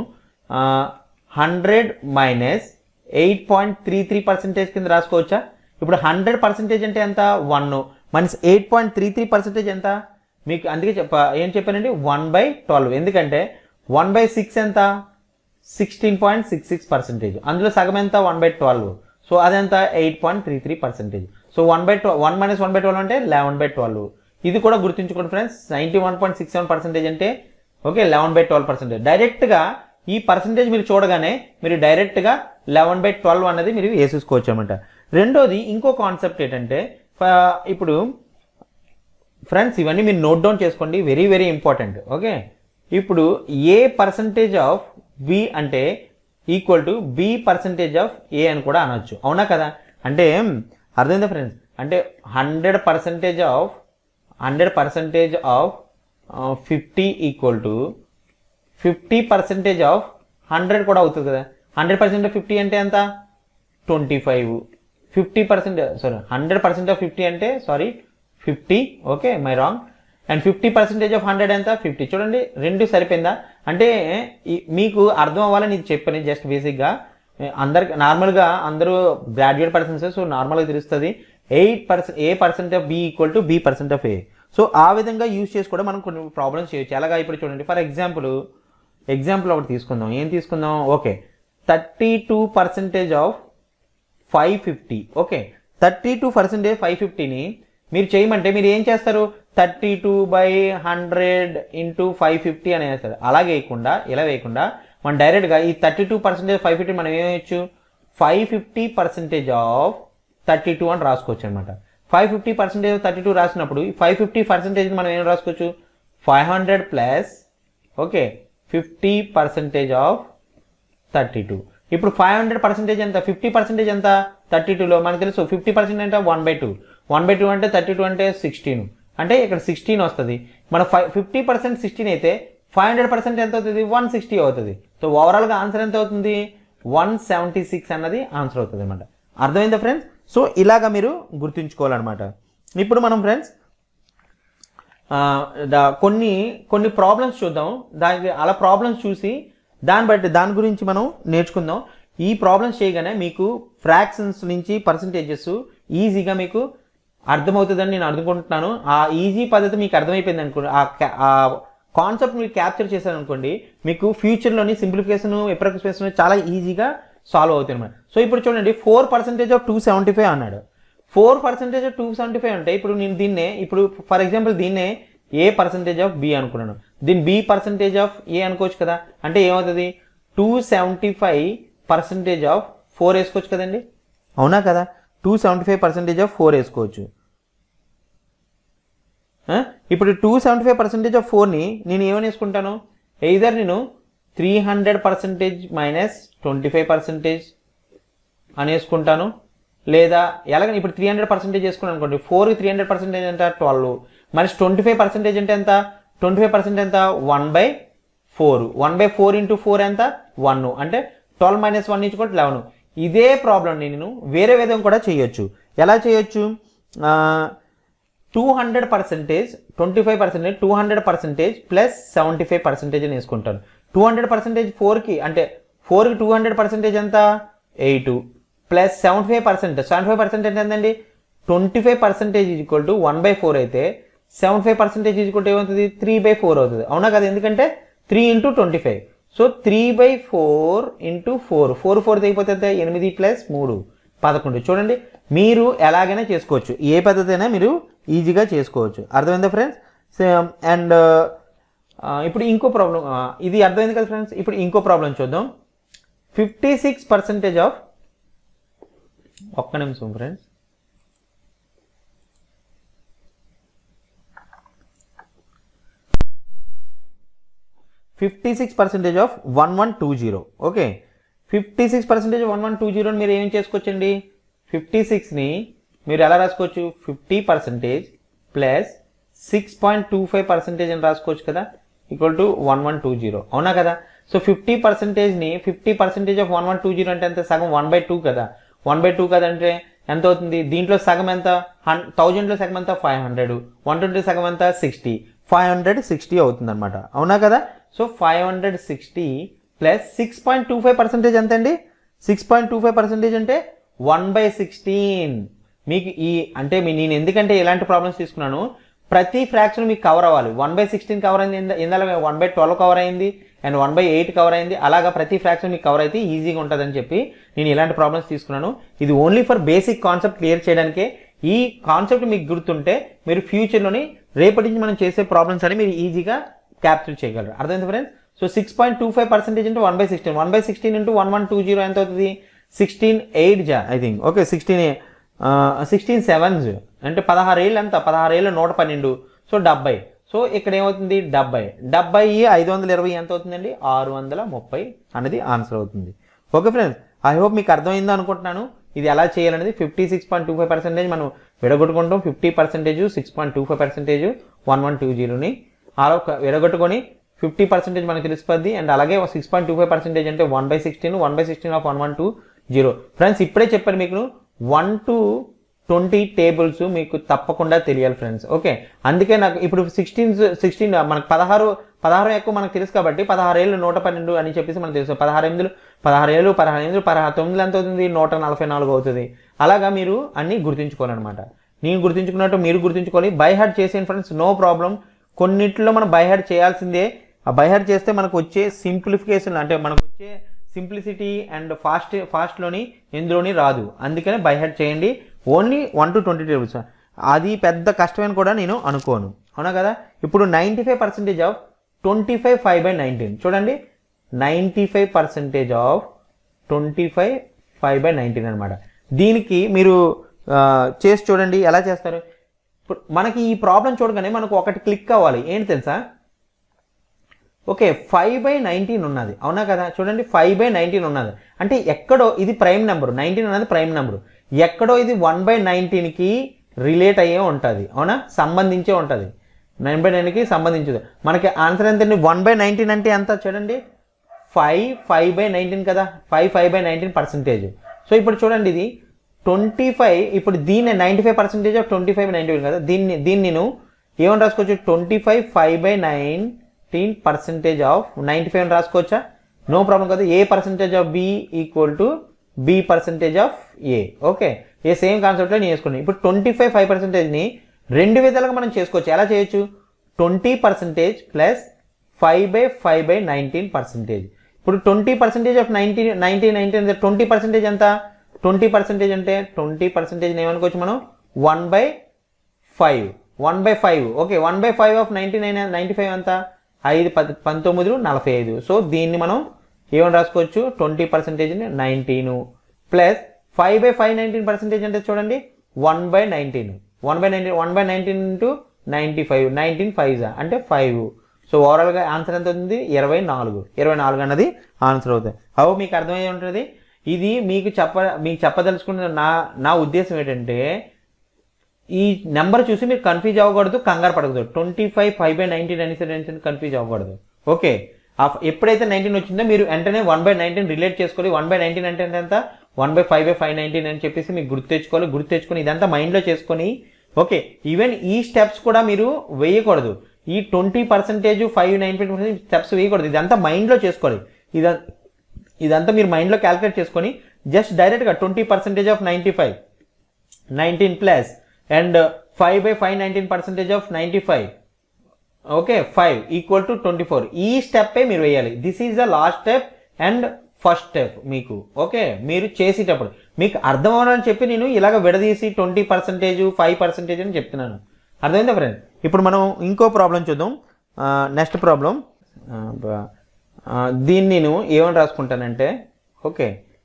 hundred minus eight point three three percentage కింద రాసుకోవచ్చా ఇప్పుడు హండ్రెడ్ పర్సెంటేజ్ అంటే ఎంత one minus eight point three three percentage ఎంత మీకు అందుకే చెప్ప ఏం చెప్పానండి వన్ బై ట్వెల్వ్ ఎందుకంటే వన్ బై సిక్స్ ఎంత sixteen point six six percentage అందులో సగం ఎంత వన్ బై ట్వెల్వ్ సో అదెంత eight point three three percentage so one by twelve one minus one by twelve అంటే లెవెన్ బై ట్వెల్వ్ ఇది కూడా గుర్తుంచుకోండి friends ninety one point six seven percentage అంటే okay eleven by twelve percentage డైరెక్ట్గా ఈ పర్సెంటేజ్ మీరు చూడగానే మీరు డైరెక్ట్గా లెవెన్ బై ట్వెల్వ్ అనేది మీరు వేసేసుకోవచ్చు అనమాట రెండోది ఇంకో కాన్సెప్ట్ ఏంటంటే ఫ- ఇప్పుడు ఫ్రెండ్స్ ఇవన్నీ మీరు నోట్ డౌన్ చేసుకోండి వెరీ వెరీ ఇంపార్టెంట్ ఓకే ఇప్పుడు ఏ పర్సంటేజ్ ఆఫ్ బి అంటే equal to B percentage of A అని కూడా అనొచ్చు అవునా కదా అంటే అర్థమైందా ఫ్రెండ్స్ అంటే hundred percentage of hundred percentage of fifty equal to fifty percentage of hundred కూడా అవుతుంది కదా హండ్రెడ్ పర్సెంట్ ఆఫ్ ఫిఫ్టీ అంటే ఎంత twenty five fifty percent sorry hundred percent of fifty అంటే sorry fifty okay my wrong and fifty percentage of hundred ఎంత ఫిఫ్టీ చూడండి రెండు సరిపోయిందా అంటే ఈ- మీకు అర్థం అవ్వాలని ఇది చెప్పాను జస్ట్ బేసిక్గా అందరికి నార్మల్గా అందరూ గ్రాడ్యుయేట్ పర్సన్స్ సో నార్మల్గా తెలుస్తుంది eight percent A percent of B equal to B percent of A so ఆ విధంగా యూజ్ చేసి కూడా మనం కొన్ని ప్రాబ్లమ్స్ చేయొచ్చు ఎలాగా ఇప్పుడు చూడండి ఫర్ ఎగ్జాంపుల్ ఎగ్జాంపుల్ ఒకటి తీసుకుందాం ఏం తీసుకుందాం okay thirty two percentage of five fifty okay thirty two percentage five ఫిఫ్టీని మీరు చేయమంటే మీరు ఏం చేస్తారు thirty two by hundred into five fifty అని వేస్తారు అలా వేయకుండా ఇలా వేయకుండా మనం డైరెక్ట్గా ఈ thirty two percentage five fifty మనం ఏమేయచ్చు five fifty percentage of thirty two అని రాసుకోవచ్చు అనమాట five fifty percentage thirty two రాసినప్పుడు ఈ ఫైవ్ ఫిఫ్టీ పర్సెంటేజ్ మనం ఏం రాసుకోవచ్చు five hundred plus okay fifty percentage of thirty two ఇప్పుడు ఫైవ్ హండ్రెడ్ పర్సెంటేజ్ ఎంత ఫిఫ్టీ పర్సెంటేజ్ ఎంత థర్టీ టూలో మనకు తెలుసు ఫిఫ్టీ పర్సెంట్ అంటే one by two one by two అంటే థర్టీ టూ అంటే సిక్స్టీన్ అంటే ఇక్కడ సిక్స్టీన్ వస్తుంది మన ఫైవ్ ఫిఫ్టీ పర్సెంట్ సిక్స్టీన్ అయితే ఫైవ్ హండ్రెడ్ పర్సెంట్ ఎంత అవుతుంది వన్ సిక్స్టీ అవుతుంది సో ఓవరాల్గా ఆన్సర్ ఎంత అవుతుంది వన్ సెవెంటీ సిక్స్ అన్నది ఆన్సర్ అవుతుంది అనమాట అర్థమైందా ఫ్రెండ్స్ సో ఇలాగా మీరు గుర్తుంచుకోవాలన్నమాట ఇప్పుడు మనం ఫ్రెండ్స్ ఆ, దా- కొన్ని కొన్ని ప్రాబ్లమ్స్ చూద్దాం దానికి అలా ప్రాబ్లమ్స్ చూసి దాన్ని బట్టి దాని గురించి మనం నేర్చుకుందాం ఈ ప్రాబ్లమ్స్ చేయగానే మీకు ఫ్రాక్షన్స్ నుంచి పర్సంటేజెస్ ఈజీగా మీకు అర్థమవుతుందని నేను అనుకుంటున్నాను ఆ ఈజీ పద్ధతి మీకు అర్థమైపోయింది అనుకోండి ఆ ca- ఆ కాన్సెప్ట్ మీరు క్యాప్చర్ చేశారు అనుకోండి మీకు ఫ్యూచర్లోని సింప్లిఫికేషన్ ఎప్రికేషన్ చాలా ఈజీగా సాల్వ్ అవుతుంది అనమాట సో ఇప్పుడు చూడండి four percentage of two seventy five అన్నాడు four percentage of two seventy five అంటే ఇప్పుడు నేను దీన్నే ఇప్పుడు ఫర్ ఎగ్జాంపుల్ దీన్నే ఏ పర్సెంటేజ్ ఆఫ్ బి అనుకున్నాను దీన్ని బి పర్సెంటేజ్ ఆఫ్ ఏ అనుకోవచ్చు కదా అంటే ఏమవుతుంది two seventy five percentage of four వేసుకోవచ్చు కదండి అవునా కదా two seventy five percentage of four వేసుకోవచ్చు ఆ? ఇప్పుడు two seventy five percentage of ఫోర్ని నేను ఏమని వేసుకుంటాను ఎయిదర్ నేను three hundred percentage minus twenty five percentage అని వేసుకుంటాను లేదా ఎలాగని ఇప్పుడు త్రీ హండ్రెడ్ పర్సెంటేజ్ వేసుకున్నాను అనుకోండి ఫోర్కి త్రీ హండ్రెడ్ పర్సెంటేజ్ ఎంత ట్వెల్వ్ మరి ట్వంటీ ఫైవ్ పర్సెంటేజ్ అంటే ఎంత ట్వంటీ ఫైవ్ పర్సెంట్ ఎంత one by four one by four into four ఎంత వన్ అంటే ట్వెల్వ్ మైనస్ వన్ ఇచ్చుకోండి లెవెన్ ఇదే ప్రాబ్లం నేను వేరే విధంగా కూడా చేయొచ్చు ఎలా చేయొచ్చు two hundred percentage twenty five percentage two hundred percentage plus seventy five percentage అని వేసుకుంటాను టూ హండ్రెడ్ పర్సెంటేజ్ ఫోర్కి అంటే ఫోర్కి టూ హండ్రెడ్ పర్సెంటేజ్ ఎంత eight plus seventy five percent seventy five percentage ఎంతండి twenty five percentage equal to one by four అయితే seventy five percentage equal to ఏమవుతుంది త్రీ బై ఫోర్ అవుతుంది అవునా కదా ఎందుకంటే three into twenty five so three by four into four four four తెగిపోతే ఎనిమిది ప్లస్ మూడు పదకొండు చూడండి మీరు ఎలాగైనా చేసుకోవచ్చు ఏ పద్ధతి అయినా మీరు ఈజీగా చేసుకోవచ్చు అర్థమైందా ఫ్రెండ్స్ అండ్ ఇప్పుడు ఇంకో ప్రాబ్లం ఇది అర్థమైంది కదా ఫ్రెండ్స్ ఇప్పుడు ఇంకో ప్రాబ్లం చూద్దాం ఫిఫ్టీ సిక్స్ పర్సెంటేజ్ ఆఫ్ ఒక్క నిమిషం friends fifty six percentage of one one two zero okay fifty six percentage one one two జీరోని మీరు ఏం చేసుకోవచ్చండి ఫిఫ్టీ సిక్స్ని మీరు ఎలా రాసుకోవచ్చు fifty percentage plus six point two five percentage అని రాసుకోవచ్చు కదా equal to one one two zero అవునా కదా సో ఫిఫ్టీ పర్సెంటేజ్ని fifty percentage of one one two zero అంటే ఎంత సగం వన్ బై టూ కదా వన్ బై టూ కదంటే ఎంత అవుతుంది దీంట్లో సగం ఎంత హన్ థౌజండ్లో సగం ఎంత ఫైవ్ హండ్రెడ్ వన్ ట్వంటీ సగం ఎంత సిక్స్టీ ఫైవ్ హండ్రెడ్ సిక్స్టీ అవుతుంది అనమాట అవునా కదా so five hundred sixty plus six point two five percentage ఎంత అండి six point two five percentage అంటే వన్ బై సిక్స్టీన్ మీకు ఈ అంటే మీ నేను ఎందుకంటే ఎలాంటి ప్రాబ్లమ్స్ తీసుకున్నాను ప్రతి ఫ్రాక్షన్ మీకు కవర్ అవ్వాలి వన్ బై సిక్స్టీన్ కవర్ అయింది ఇంద- ఇందాక వన్ బై ట్వెల్వ్ కవర్ అయింది and one by eight cover అయింది అలాగా ప్రతి ఫ్రాక్షన్ మీకు కవర్ అయితే ఈజీగా ఉంటుందని చెప్పి నేను ఇలాంటి ప్రాబ్లమ్స్ తీసుకున్నాను ఇది only for basic concept clear చేయడానికే ఈ కాన్సెప్ట్ మీకు గుర్తుంటే మీరు ఫ్యూచర్లోని రేపటి నుంచి మనం చేసే ప్రాబ్లమ్స్ అని మీరు ఈజీగా క్యాప్చర్ చేయగలరు అర్థమైంది friends so six point two five percentage into one by sixteen one by sixteen into one one two zero ఎంత అవుతుంది సిక్స్టీన్ ఎయిట్ జా I think okay sixteen sixteen sevens అంటే పదహారు ఏళ్ళు ఎంత పదహారు ఏళ్ళు నూట పన్నెండు సో డెబ్బై సో ఇక్కడ ఏమవుతుంది డెబ్బై డెబ్బై ఐదు వందల ఇరవై ఎంత అవుతుందండి ఆరు వందల ముప్పై అనేది ఆన్సర్ అవుతుంది ఓకే ఫ్రెండ్స్ ఐ హోప్ మీకు అర్థమైందో అనుకుంటున్నాను ఇది ఎలా చేయాలనేది fifty six point two five percentage మనం విడగొట్టుకుంటాం fifty percentage six point two five percentage one one two జీరోని అలా ఒక విడగొట్టుకొని ఫిఫ్టీ పర్సెంటేజ్ మనకి తెలిసిపోద్ది అండ్ అలాగే six point two five percentage అంటే one by sixteen one by sixteen of one one two zero friends ఇప్పుడే చెప్పాను మీకు వన్ టు ట్వంటీ టేబుల్స్ మీకు తప్పకుండా తెలియాలి ఫ్రెండ్స్ ఓకే అందుకే నాకు ఇప్పుడు సిక్స్టీన్ సిక్స్టీన్ మనకు పదహారు పదహారు ఎక్కువ మనకు తెలుసు కాబట్టి పదహారు ఏళ్ళు నూట పన్నెండు అని చెప్పేసి మనకు తెలుసు పదహారు ఎనిమిదిలు పదహారు ఏళ్ళు పదహారు ఎనిమిది పదహారు తొమ్మిది ఎంత అవుతుంది నూట నలభై నాలుగు అవుతుంది అలాగా మీరు అన్ని గుర్తుంచుకోవాలన్నమాట నేను గుర్తుంచుకున్నట్టు మీరు గుర్తుంచుకోవాలి బై హార్ట్ చేసే ఫ్రెండ్స్ నో ప్రాబ్లం కొన్నిట్లో మనం బై హార్ట్ చేయాల్సిందే ఆ బై హార్ట్ చేస్తే మనకు వచ్చే సింప్లిఫికేషన్ అంటే మనకు వచ్చే సింప్లిసిటీ అండ్ ఫాస్ట్ ఫాస్ట్లోని ఎందులోని రాదు అందుకనే బై హార్ట్ చేయండి only one to twenty tables అది పెద్ద కష్టమని కూడా నేను అనుకోను అవునా కదా ఇప్పుడు ninety five percentage of twenty five five by nineteen చూడండి ninety five percentage of twenty five five by nineteen అనమాట దీనికి మీరు ఆ, చేసి చూడండి ఎలా చేస్తారు ఇప్పుడు మనకి ఈ ప్రాబ్లం చూడగానే మనకు ఒకటి క్లిక్ అవ్వాలి ఏంటి తెలుసా ఓకే ఫైవ్ బై నైన్టీన్ ఉన్నది అవునా కదా చూడండి ఫైవ్ బై నైన్టీన్ ఉన్నది అంటే ఎక్కడో ఇది ప్రైమ్ నెంబర్ నైన్టీన్ అనేది ప్రైమ్ నెంబర్ ఎక్కడో ఇది వన్ బై నైన్టీన్కి రిలేట్ అయ్యే ఉంటుంది అవునా సంబంధించే ఉంటుంది నైన్ బై నైన్కి సంబంధించదు మనకి ఆన్సర్ ఎంతండి వన్ బై నైన్టీన్ అంటే ఎంత చూడండి ఫైవ్ ఫైవ్ బై నైన్టీన్ కదా five five by nineteen percentage so ఇప్పుడు చూడండి ఇది ట్వంటీ ఫైవ్ ఇప్పుడు దీన్ని ninety five percentage of twenty five ninety కదా దీన్ని దీన్ని నేను ఏమని రాసుకోవచ్చు twenty five five by nineteen percentage of ninety five అని రాసుకోవచ్చా నో ప్రాబ్లం కదా A percentage of B equal to B percentage of A okay A same కాన్సెప్ట్లో నేను చేసుకున్నాను ఇప్పుడు ట్వంటీ ఫైవ్ ఫైవ్ పర్సెంటేజ్ని రెండు విధాలుగా మనం చేసుకోవచ్చు ఎలా చేయొచ్చు twenty percentage plus five by five by nineteen percentage ఇప్పుడు twenty percentage of ninety ninety nineteen twenty percentage ఎంత ట్వంటీ పర్సెంటేజ్ అంటే ట్వంటీ పర్సెంటేజ్ ఏమనుకోవచ్చు మనం one by five one by five okay one by five of ninety nine ninety five అంతా ఐదు పది పంతొమ్మిది నలభై ఐదు సో దీన్ని మనం ఏమని రాసుకోవచ్చు twenty percentage nineteen plus five by five nineteen percentage అంటే చూడండి one by nineteen one by nineteen one by nineteen into ninety five nineteen five అంటే ఫైవ్ సో ఓవరాల్గా ఆన్సర్ ఎంత అవుతుంది ఇరవై నాలుగు ఇరవై నాలుగు అన్నది ఆన్సర్ అవుతుంది అవు మీకు అర్థమయ్యే ఉంటుంది ఇది మీకు చెప్ప మీకు చెప్పదలుచుకున్న నా నా ఉద్దేశం ఏంటంటే ఈ నెంబర్ చూసి మీరు కన్ఫ్యూజ్ అవ్వకూడదు కంగారు పడకూడదు twenty five five by nineteen అనేసి కన్ఫ్యూజ్ అవ్వకూడదు ఓకే ఆ- ఎప్పుడైతే నైన్టీన్ వచ్చిందో మీరు వెంటనే వన్ బై నైన్టీన్ రిలేట్ చేసుకోవాలి వన్ బై నైన్టీన్ అంటే ఎంత one by five by five nineteen అని చెప్పేసి మీకు గుర్తు తెచ్చుకోవాలి గుర్తు తెచ్చుకొని ఇదంతా మైండ్లో చేసుకొని ఓకే ఈవెన్ ఈ స్టెప్స్ కూడా మీరు వేయకూడదు ఈ twenty percentage five ninety percent steps వేయకూడదు ఇదంతా మైండ్లో చేసుకోవాలి ఇదంతా ఇదంతా మీరు మైండ్లో క్యాలిక్యులేట్ చేసుకొని జస్ట్ డైరెక్ట్గా twenty percentage of ninety five nineteen plus and five by five nineteen percentage of ninety five okay five equal to twenty four ఈ స్టెప్పే మీరు వేయాలి this is the last step and first step మీకు ఓకే మీరు చేసేటప్పుడు మీకు అర్థం అవ్వాలని చెప్పి నేను ఇలాగ విడదీసి ట్వంటీ పర్సెంటేజ్ ఫైవ్ పర్సెంటేజ్ అని చెప్తున్నాను అర్థమైందా ఫ్రెండ్ ఇప్పుడు మనం ఇంకో ప్రాబ్లం చూద్దాం నెక్స్ట్ ప్రాబ్లం దీన్ని నేను ఏమని రాసుకుంటానంటే okay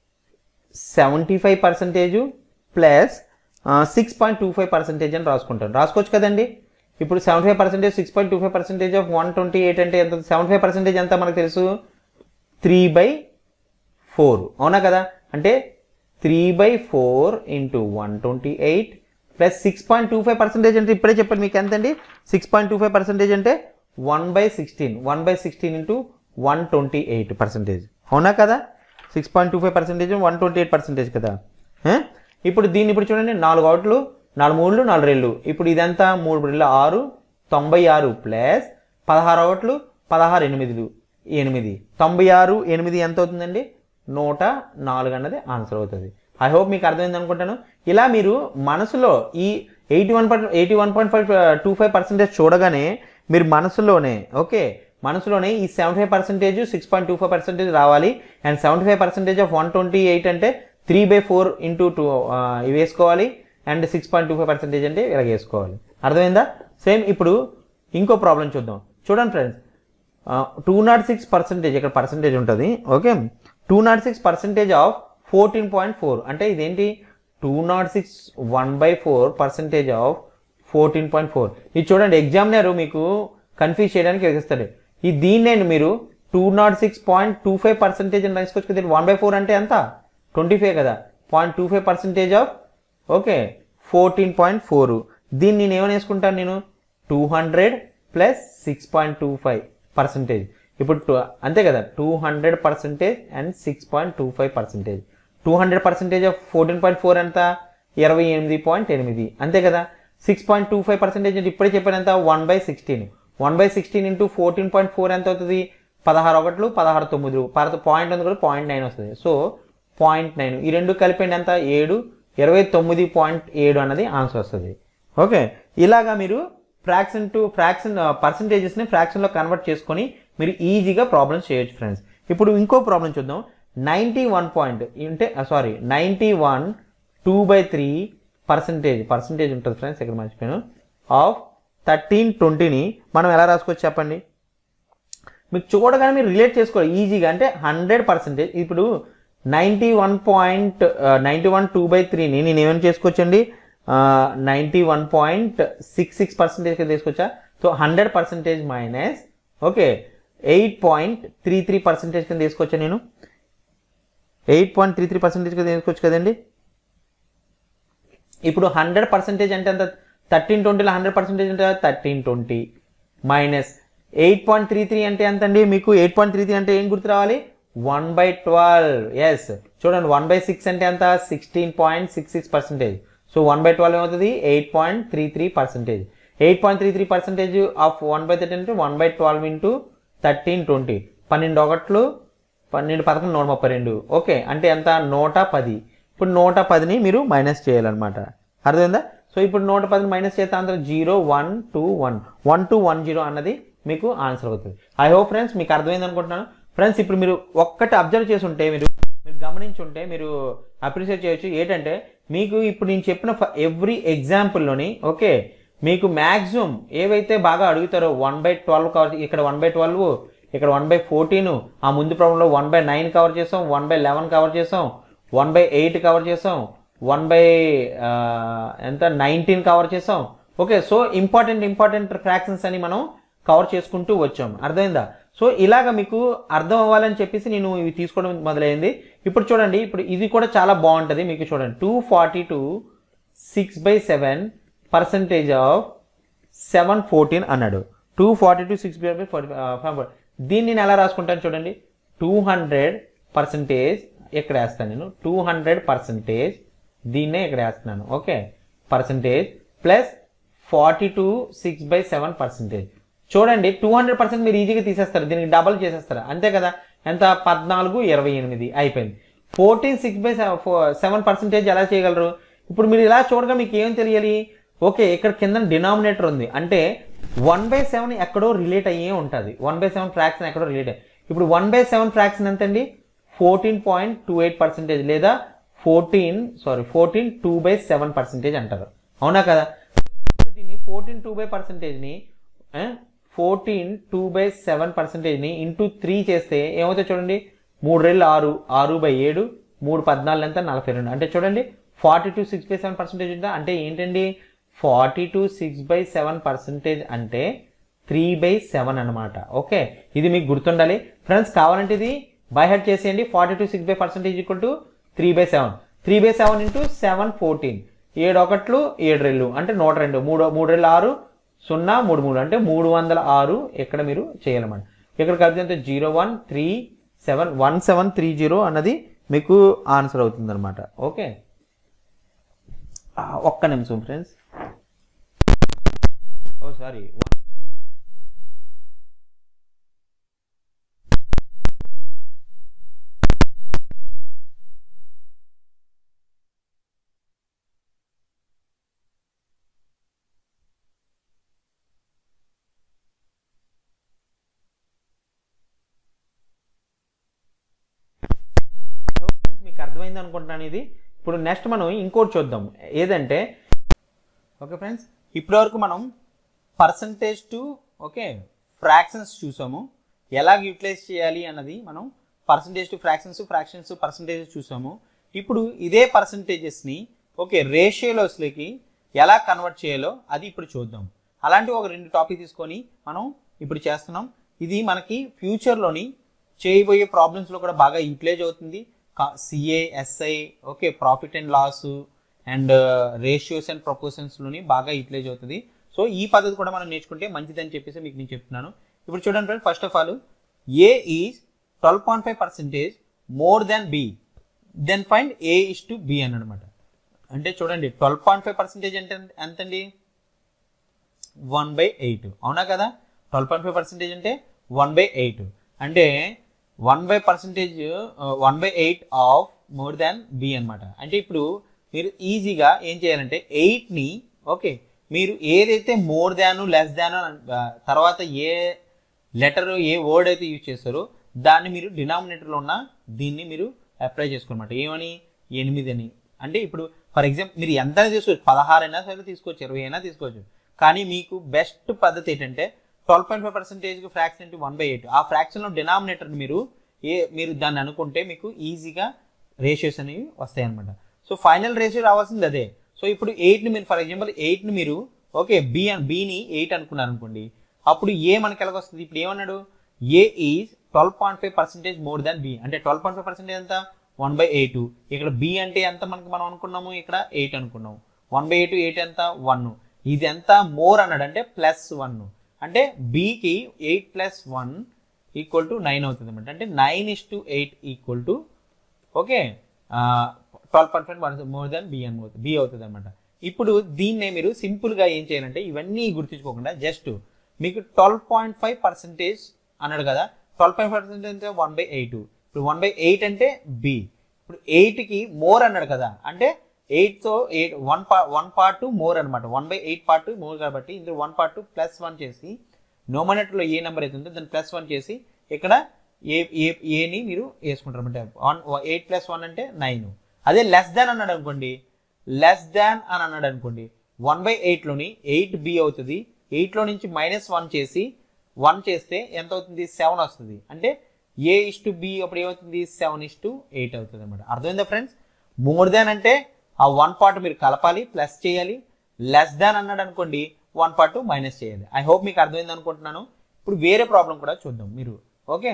seventy five percentage plus six point two five percentage అని రాసుకుంటాను రాసుకోవచ్చు కదండి ఇప్పుడు seventy five percentage six point two five percentage of one twenty eight అంటే ఎంత సెవెంటీ ఫైవ్ పర్సెంటేజ్ ఎంత మనకు తెలుసు త్రీ బై ఫోర్ అవునా కదా అంటే three by four into one twenty eight plus six point two five percentage అంటే ఇప్పుడే చెప్పండి మీకు ఎంతండి six point two five percentage అంటే one by sixteen one by sixteen into one twenty eight percentage అవునా కదా six point two five percentage one twenty eight percentage కదా ఏ? ఇప్పుడు దీన్ని ఇప్పుడు చూడండి నాలుగు అవుట్లు నాలుగు మూడులు నాలుగు రెళ్ళు ఇప్పుడు ఇదంతా మూడు రెళ్ళు ఆరు తొంభై ఆరు ప్లస్ పదహారు అవుట్లు పదహారు ఎనిమిదిలు ఎనిమిది తొంభై ఆరు ఎనిమిది ఎంత అవుతుందండి నూట నాలుగు అన్నది ఆన్సర్ అవుతుంది ఐ హోప్ మీకు అర్థమైంది అనుకుంటాను ఇలా మీరు మనసులో ఈ eighty one point eighty one point five two five percentage చూడగానే మీరు మనసులోనే ఓకే మనసులోనే ఈ seventy five percentage six point two five percentage రావాలి and seventy five percentage of one twenty eight అంటే three by four into two ఇవి వేసుకోవాలి and six point two five percentage అంటే ఇలా వేసుకోవాలి అర్థమైందా సేమ్ ఇప్పుడు ఇంకో ప్రాబ్లం చూద్దాం చూడండి friends two naught six percentage ఇక్కడ పర్సెంటేజ్ ఉంటుంది okay two naught six percentage of fourteen point four అంటే ఇదేంటి two naught six one by four percentage of fourteen point four ఇది చూడండి ఎగ్జామినర్ మీకు కన్ఫ్యూజ్ చేయడానికి ఎగిస్తాడు ఈ దీన్నే మీరు two naught six point two five percentage అని రాసుకోవచ్చు కదా వన్ బై ఫోర్ అంటే ఎంత ట్వంటీ ఫైవ్ కదా point two five percentage of okay fourteen point four దీన్ని నేను ఏమని వేసుకుంటాను నేను two hundred plus six point two five percentage ఇప్పుడు టూ అంతే కదా two hundred percentage and six point two five percentage two hundred percentage of fourteen point four ఎంత ఇరవై ఎనిమిది పాయింట్ ఎనిమిది అంతే కదా six point two five percentage అంటే ఇప్పుడే చెప్పాను ఎంత one by sixteen one by sixteen into fourteen point four ఎంత అవుతుంది పదహారు ఒకట్లు పదహారు తొమ్మిది పాయింట్ ఉంది కూడా పాయింట్ నైన్ వస్తుంది సో పాయింట్ నైన్ ఈ రెండు కలిపండి ఎంత ఏడు ఇరవై తొమ్మిది పాయింట్ ఏడు అన్నది ఆన్సర్ వస్తుంది ఓకే ఇలాగా మీరు ఫ్రాక్షన్ టు ఫ్రాక్షన్ పర్సంటేజెస్ని ఫ్రాక్షన్లో కన్వర్ట్ చేసుకొని మీరు ఈజీగా ప్రాబ్లమ్స్ చేయొచ్చు ఫ్రెండ్స్ ఇప్పుడు ఇంకో ప్రాబ్లం చూద్దాం నైంటీ వన్ పాయింట్ అంటే sorry ninety one two by three percentage percentage ఉంటుంది ఫ్రెండ్స్ ఇక్కడ మర్చిపోయాను ఆఫ్ థర్టీన్ ట్వంటీని మనం ఎలా రాసుకోవచ్చు చెప్పండి మీకు చూడగానే మీరు రిలేట్ చేసుకోవాలి ఈజీగా అంటే హండ్రెడ్ పర్సెంటేజ్ ఇప్పుడు ninety one point ninety one two by త్రీని నేను ఏమైనా చేసుకోవచ్చండి ninety one point six six percentage కింద తీసుకొచ్చా so hundred percentage minus okay eight point three three percentage కింద తీసుకొచ్చా నేను eight point three three percentage కింద తీసుకోవచ్చు కదండి ఇప్పుడు హండ్రెడ్ పర్సెంటేజ్ అంటే ఎంత థర్టీన్ ట్వంటీలో హండ్రెడ్ పర్సెంటేజ్ అంటే thirteen twenty minus eight point three three అంటే ఎంత అండి మీకు ఎయిట్ పాయింట్ త్రీ త్రీ అంటే ఏం గుర్తు రావాలి వన్ బై ట్వెల్వ్ ఎస్ చూడండి వన్ బై సిక్స్ అంటే ఎంత sixteen point six six percentage so one by twelve ఏమవుతుంది eight point three three percentage eight point three three percentage of one by thirteen అంటే one by twelve into thirteen twenty పన్నెండు ఒకట్లు పన్నెండు పదకొండు నూట ముప్పై రెండు ఓకే అంటే ఎంత నూట పది ఇప్పుడు నూట పదిని మీరు మైనస్ చేయాలన్నమాట అర్థమైందా సో ఇప్పుడు నూట పదిని మైనస్ చేస్తే అందరూ zero one two one one two one zero అన్నది మీకు ఆన్సర్ అవుతుంది ఐ హోప్ ఫ్రెండ్స్ మీకు అర్థమైంది అనుకుంటున్నాను ఫ్రెండ్స్ ఇప్పుడు మీరు ఒక్కటి అబ్జర్వ్ చేసి ఉంటే మీరు మీరు గమనించుంటే మీరు అప్రిషియేట్ చేయొచ్చు ఏంటంటే మీకు ఇప్పుడు నేను చెప్పిన ఎవ్రీ ఎగ్జాంపుల్లోని ఓకే మీకు మ్యాక్సిమం ఏవైతే బాగా అడుగుతారో వన్ బై ట్వెల్వ్ కవర్ ఇక్కడ వన్ బై ట్వెల్వ్ ఇక్కడ వన్ బై ఫోర్టీన్ ఆ ముందు ప్రాబ్లంలో వన్ బై నైన్ కవర్ చేసాం వన్ బై లెవెన్ కవర్ చేసాం వన్ బై ఎయిట్ కవర్ చేసాం వన్ బై ఎంత నైన్టీన్ కవర్ చేసాం okay so important important fractions అని మనం కవర్ చేసుకుంటూ వచ్చాం అర్థమైందా సో ఇలాగ మీకు అర్థం అవ్వాలని చెప్పేసి నేను ఇవి తీసుకోవడం మొదలైంది ఇప్పుడు చూడండి ఇప్పుడు ఇది కూడా చాలా బాగుంటుంది మీకు చూడండి two forty two six by seven percentage of seven fourteen అన్నాడు two forty two six by forty దీన్ని నేను ఎలా రాసుకుంటాను చూడండి టూ హండ్రెడ్ పర్సంటేజ్ ఇక్కడ వేస్తాను నేను టూ హండ్రెడ్ పర్సంటేజ్ దీన్నే ఇక్కడ వేస్తున్నాను okay percentage plus forty two six by seven percentage చూడండి టూ హండ్రెడ్ పర్సెంట్ మీరు ఈజీగా తీసేస్తారు దీనికి డబల్ చేసేస్తారు అంతే కదా ఎంత పద్నాలుగు ఇరవై ఎనిమిది అయిపోయింది fourteen six by seven percentage ఎలా చేయగలరు ఇప్పుడు మీరు ఇలా చూడగా మీకు ఏం తెలియాలి ఓకే ఇక్కడ కింద డినామినేటర్ ఉంది అంటే వన్ బై సెవెన్ ఎక్కడో రిలేట్ అయ్యే ఉంటుంది వన్ బై సెవెన్ ఫ్రాక్షన్ ఎక్కడో రిలేట్ అయ్యి ఇప్పుడు వన్ బై సెవెన్ ఫ్రాక్షన్ ఎంత అండి fourteen point two eight percentage లేదా fourteen sorry fourteen two by seven percentage అంటారు అవునా కదా ఇప్పుడు దీన్ని ఫోర్టీన్ టూ బై పర్సెంటేజ్ని ఫోర్టీన్ టూ బై సెవెన్ పర్సెంటేజ్ని ఇంటూ త్రీ చేస్తే ఏమవుతుంది చూడండి మూడు రెళ్ళు ఆరు ఆరు బై ఏడు మూడు పద్నాలుగు ఎంత నలభై రెండు అంటే చూడండి forty two six by seven percentage ఉందా అంటే ఏంటండి forty two six by seven percentage అంటే త్రీ బై సెవెన్ అనమాట ఓకే ఇది మీకు గుర్తుండాలి ఫ్రెండ్స్ కావాలంటే ఇది బై హెడ్ చేసేయండి forty two six by percentage equal to three by seven three by seven into seven fourteen ఏడు ఒకట్లు ఏడు రెళ్ళు అంటే నూట రెండు మూడు మూడు రెళ్ళు ఆరు సున్నా మూడు మూడు అంటే మూడు వందల ఆరు ఇక్కడ మీరు చేయాలన్నమాట ఇక్కడ కలిపితే zero one three seven one seven three zero అన్నది మీకు ఆన్సర్ అవుతుంది అనమాట ఓకే ఒక్క నిమిషం ఫ్రెండ్స్ ఓ సారీ ఫ్రెండ్స్ మీకు అర్థమైంది అనుకుంటున్నాను ఇది ఇప్పుడు నెక్స్ట్ మనం ఇంకోటి చూద్దాం ఏదంటే ఓకే ఫ్రెండ్స్ ఇప్పటివరకు మనం పర్సంటేజ్ టు ఓకే ఫ్రాక్షన్స్ చూసాము ఎలా యూటిలైజ్ చేయాలి అన్నది మనం percentage to fractions fractions percentages చూసాము ఇప్పుడు ఇదే పర్సంటేజెస్ని ఓకే రేషియోలోస్లోకి ఎలా కన్వర్ట్ చేయాలో అది ఇప్పుడు చూద్దాం అలాంటి ఒక రెండు టాపిక్ తీసుకొని మనం ఇప్పుడు చేస్తున్నాం ఇది మనకి ఫ్యూచర్లోని చేయబోయే ప్రాబ్లమ్స్లో కూడా బాగా యూటిలైజ్ అవుతుంది CA SI okay profit and loss and ratios and ప్రపోర్షన్స్లోని బాగా యూటిలైజ్ అవుతుంది సో ఈ పద్ధతి కూడా మనం నేర్చుకుంటే మంచిదని చెప్పేసి మీకు నేను చెప్తున్నాను ఇప్పుడు చూడండి friend first of all A is twelve point five percentage more than B then find A is to B అని అనమాట అంటే చూడండి ట్వెల్వ్ పాయింట్ ఫైవ్ పర్సెంటేజ్ అంటే ఎంతండి వన్ బై ఎయిట్ అవునా కదా ట్వెల్వ్ పాయింట్ ఫైవ్ పర్సెంటేజ్ అంటే వన్ బై ఎయిట్ అంటే one by percentage one by eight of more than B అనమాట అంటే ఇప్పుడు మీరు ఈజీగా ఏం చేయాలంటే ఎయిట్ని ఓకే మీరు ఏదైతే మోర్ దాన్ లెస్ దాన్ తర్వాత ఏ లెటర్ ఏ వర్డ్ అయితే యూజ్ చేస్తారో దాన్ని మీరు డినామినేటర్లో ఉన్న దీన్ని మీరు అప్లై చేసుకోనమాట ఏమని ఎనిమిది అని అంటే ఇప్పుడు ఫర్ ఎగ్జాంపుల్ మీరు ఎంత తీసుకోవచ్చు పదహారు అయినా సరే తీసుకోవచ్చు ఇరవై అయినా తీసుకోవచ్చు కానీ మీకు బెస్ట్ పద్ధతి ఏంటంటే twelve point five percentage fraction అంటే వన్ బై ఎయిట్ ఆ ఫ్రాక్షన్లో డినామినేటర్ మీరు ఏ మీరు దాన్ని అనుకుంటే మీకు ఈజీగా రేషియోస్ అనేవి వస్తాయి అనమాట సో ఫైనల్ రేషియో రావాల్సింది అదే సో ఇప్పుడు ఎయిట్ని మీరు ఫర్ ఎగ్జాంపుల్ ఎయిట్ని మీరు ఓకే బి అని బీని ఎయిట్ అనుకున్నారు అనుకోండి అప్పుడు ఏ మనకి ఎలాగొస్తుంది ఇప్పుడు ఏమన్నాడు A is twelve point five percentage more than B అంటే ట్వెల్వ్ పాయింట్ ఫైవ్ పర్సెంటేజ్ ఎంత వన్ బై ఎయిట్ ఇక్కడ బి అంటే ఎంత మనకి మనం అనుకున్నాము ఇక్కడ ఎయిట్ అనుకున్నాము వన్ బై ఎయిట్ ఎయిట్ ఎంత వన్ ఇది ఎంత మోర్ అన్నాడు అంటే ప్లస్ వన్ అంటే బీకి eight plus one equal to nine అవుతుంది అనమాట అంటే nine is to eight equal to okay twelve point five more than B అని బి అవుతుంది అనమాట ఇప్పుడు దీన్నే మీరు సింపుల్గా ఏం చేయాలంటే ఇవన్నీ గుర్తుంచుకోకుండా జస్ట్ మీకు ట్వెల్వ్ పాయింట్ ఫైవ్ పర్సెంటేజ్ అన్నాడు కదా ట్వెల్వ్ పాయింట్ పర్సెంటేజ్ అంటే వన్ బై ఎయిట్ ఇప్పుడు వన్ బై ఎయిట్ అంటే బి ఇప్పుడు ఎయిట్కి మోర్ అన్నాడు కదా అంటే ఎయిట్తో ఎయిట్ వన్ పా వన్ పార్ట్ మోర్ అనమాట one by eight part more కాబట్టి ఇందులో వన్ పార్ట్ ప్లస్ వన్ చేసి నోమనెట్లో ఏ నెంబర్ అయితే ఉందో దాన్ని ప్లస్ వన్ చేసి ఇక్కడ ఏ ఏ ఏని మీరు వేసుకుంటారు అంటే వన్ ఎయిట్ ప్లస్ వన్ అంటే నైన్ అదే లెస్ దాన్ అన్నాడు అనుకోండి లెస్ దాన్ అని అన్నాడు అనుకోండి వన్ బై ఎయిట్లోని ఎయిట్ బి అవుతుంది ఎయిట్లో నుంచి మైనస్ వన్ చేసి వన్ చేస్తే ఎంత అవుతుంది సెవెన్ వస్తుంది అంటే ఏ ఇస్ టు బి అప్పుడు ఏమవుతుంది సెవెన్ ఇస్ టు ఎయిట్ అవుతుంది అనమాట అర్థమైందా ఫ్రెండ్స్ మోర్ దాన్ అంటే ఆ వన్ పార్ట్ మీరు కలపాలి ప్లస్ చేయాలి లెస్ దాన్ అన్నాడు అనుకోండి వన్ పార్ట్ మైనస్ చేయాలి ఐ హోప్ మీకు అర్థమైంది అనుకుంటున్నాను ఇప్పుడు వేరే ప్రాబ్లం కూడా చూద్దాం మీరు ఓకే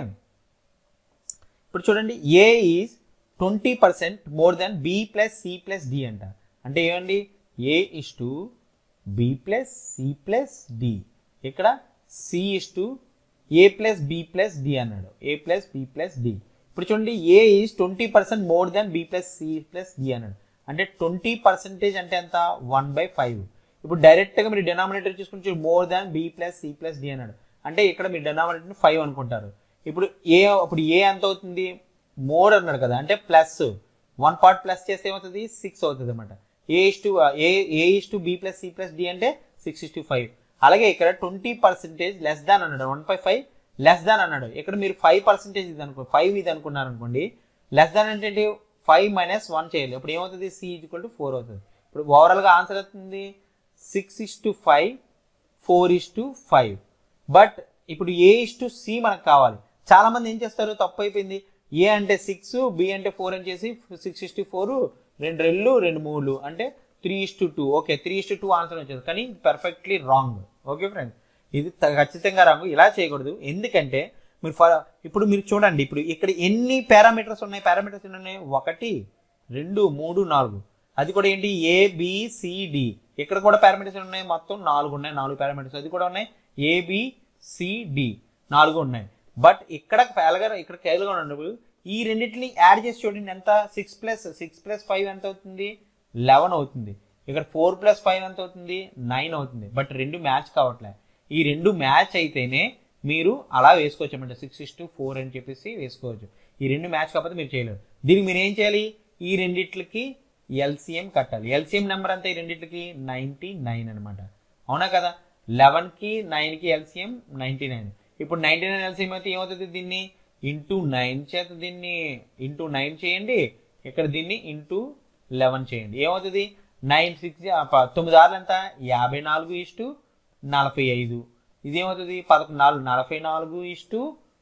ఇప్పుడు చూడండి A is twenty percent more than B plus C plus D అంట అంటే ఏమండి A is to B plus C plus D ఇక్కడ C is to A plus B plus D అన్నాడు A plus B plus D ఇప్పుడు చూడండి A is twenty percent more than B plus C plus D అన్నాడు అంటే ట్వంటీ పర్సెంటేజ్ అంటే ఎంత వన్ బై ఫైవ్ ఇప్పుడు డైరెక్ట్గా మీరు డెనామినేటర్ చూసుకుని more than B plus C plus D అన్నాడు అంటే ఇక్కడ మీరు డెనామినేటర్ ఫైవ్ అనుకుంటారు ఇప్పుడు ఏ అప్పుడు ఏ ఎంత అవుతుంది మోర్ అన్నాడు కదా అంటే ప్లస్ వన్ పార్ట్ ప్లస్ చేస్తే ఏమవుతుంది సిక్స్ అవుతుంది అనమాట A is to A A is to B plus C plus D అంటే సిక్స్ ఇస్ టు ఫైవ్ అలాగే ఇక్కడ ట్వంటీ పర్సెంటేజ్ లెస్ దాన్ అన్నాడు one by five less than అన్నాడు ఇక్కడ మీరు ఫైవ్ పర్సెంటేజ్ ఇది అనుకో ఫైవ్ ఇది అనుకున్నారు అనుకోండి లెస్ దాన్ అంటే ఏంటి ఫైవ్ మైనస్ వన్ చేయాలి ఇప్పుడు ఏమవుతుంది సి ఈక్వల్ టు ఫోర్ అవుతుంది ఇప్పుడు ఓవరాల్గా ఆన్సర్ అవుతుంది six is to five four is to five but ఇప్పుడు ఏ ఇస్ టు సి మనకు కావాలి చాలా మంది ఏం చేస్తారు తప్పు అయిపోయింది ఏ అంటే సిక్స్ బి అంటే ఫోర్ అని చేసి సిక్స్ ఇస్ టు ఫోర్ రెండు రెళ్ళు రెండు మూడు అంటే three is to two okay three is to two answer వచ్చేది కానీ పర్ఫెక్ట్లీ రాంగ్ ఓకే ఫ్రెండ్స్ ఇది త- ఖచ్చితంగా రాంగ్ ఇలా చేయకూడదు ఎందుకంటే మీరు ఫ- ఇప్పుడు మీరు చూడండి ఇప్పుడు ఇక్కడ ఎన్ని పారామీటర్స్ ఉన్నాయి పారామీటర్స్ ఎన్ని ఉన్నాయి ఒకటి రెండు మూడు నాలుగు అది కూడా ఏంటి ఏ బి సి డి ఇక్కడ కూడా పారామీటర్స్ ఉన్నాయి మొత్తం నాలుగు ఉన్నాయి నాలుగు పారామీటర్స్ అది కూడా ఉన్నాయి ఏ బి సి డి నాలుగు ఉన్నాయి బట్ ఇక్కడ ఫెయిల్గా ఇక్కడ ఫెయిల్గా ఉన్నప్పుడు ఈ రెండింటిని యాడ్ చేసి చూడండి ఎంత six plus six plus five ఎంత అవుతుంది లెవెన్ అవుతుంది ఇక్కడ ఫోర్ ప్లస్ ఫైవ్ ఎంత అవుతుంది నైన్ అవుతుంది బట్ రెండు మ్యాచ్ కావట్లే ఈ రెండు మ్యాచ్ అయితేనే మీరు అలా వేసుకోవచ్చు అనమాట సిక్స్ ఇస్ టు ఫోర్ అని చెప్పేసి వేసుకోవచ్చు ఈ రెండు మ్యాచ్ కాకపోతే మీరు చేయలేరు దీనికి మీరు ఏం చేయాలి ఈ రెండిట్లకి ఎల్సిఎం కట్టాలి ఎల్సిఎం నెంబర్ అంతా ఈ రెండిట్లకి నైంటీ నైన్ అనమాట అవునా కదా లెవెన్కి నైన్కి ఎల్సిఎం నైంటీ నైన్ ఇప్పుడు నైంటీ నైన్ ఎల్సిఎం అయితే ఏమవుతుంది దీన్ని ఇంటూ నైన్ చేత దీన్ని ఇంటూ నైన్ చేయండి ఇక్కడ దీన్ని ఇంటూ లెవెన్ చేయండి ఏమవుతుంది నైన్ సిక్స్ తొమ్మిది ఆరులు ఎంత యాభై నాలుగు ఇస్టు నలభై ఐదు ఇదేమవుతుంది పదకొండు నాలుగు నలభై నాలుగు ఇస్టు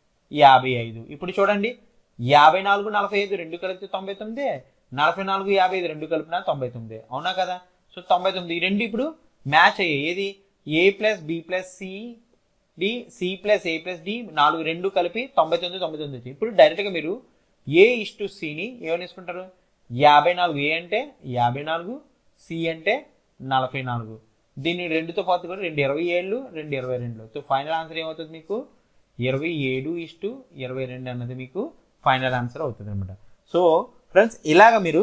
యాభై ఐదు ఇప్పుడు చూడండి యాభై నాలుగు నలభై ఐదు రెండు కలిపితే తొంభై తొమ్మిది నలభై నాలుగు యాభై ఐదు రెండు కలిపినా తొంభై తొమ్మిది అవునా కదా సో తొంభై తొమ్మిది ఈ రెండు ఇప్పుడు మ్యాచ్ అయ్యాయి ఏది A plus B plus C D C plus A plus D నాలుగు రెండు కలిపి తొంభై తొమ్మిది తొంభై తొమ్మిది వచ్చింది ఇప్పుడు డైరెక్ట్గా మీరు ఏ ఇస్ టు సిని ఏమని వేసుకుంటారు యాభై నాలుగు ఏ అంటే యాభై నాలుగు సి అంటే నలభై నాలుగు దీన్ని రెండుతో పాటు కూడా రెండు ఇరవై ఏళ్ళు రెండు ఇరవై రెండు సో ఫైనల్ ఆన్సర్ ఏమవుతుంది మీకు ఇరవై ఏడు ఇస్టు ఇరవై రెండు అన్నది మీకు ఫైనల్ ఆన్సర్ అవుతుంది అనమాట సో ఫ్రెండ్స్ ఇలాగ మీరు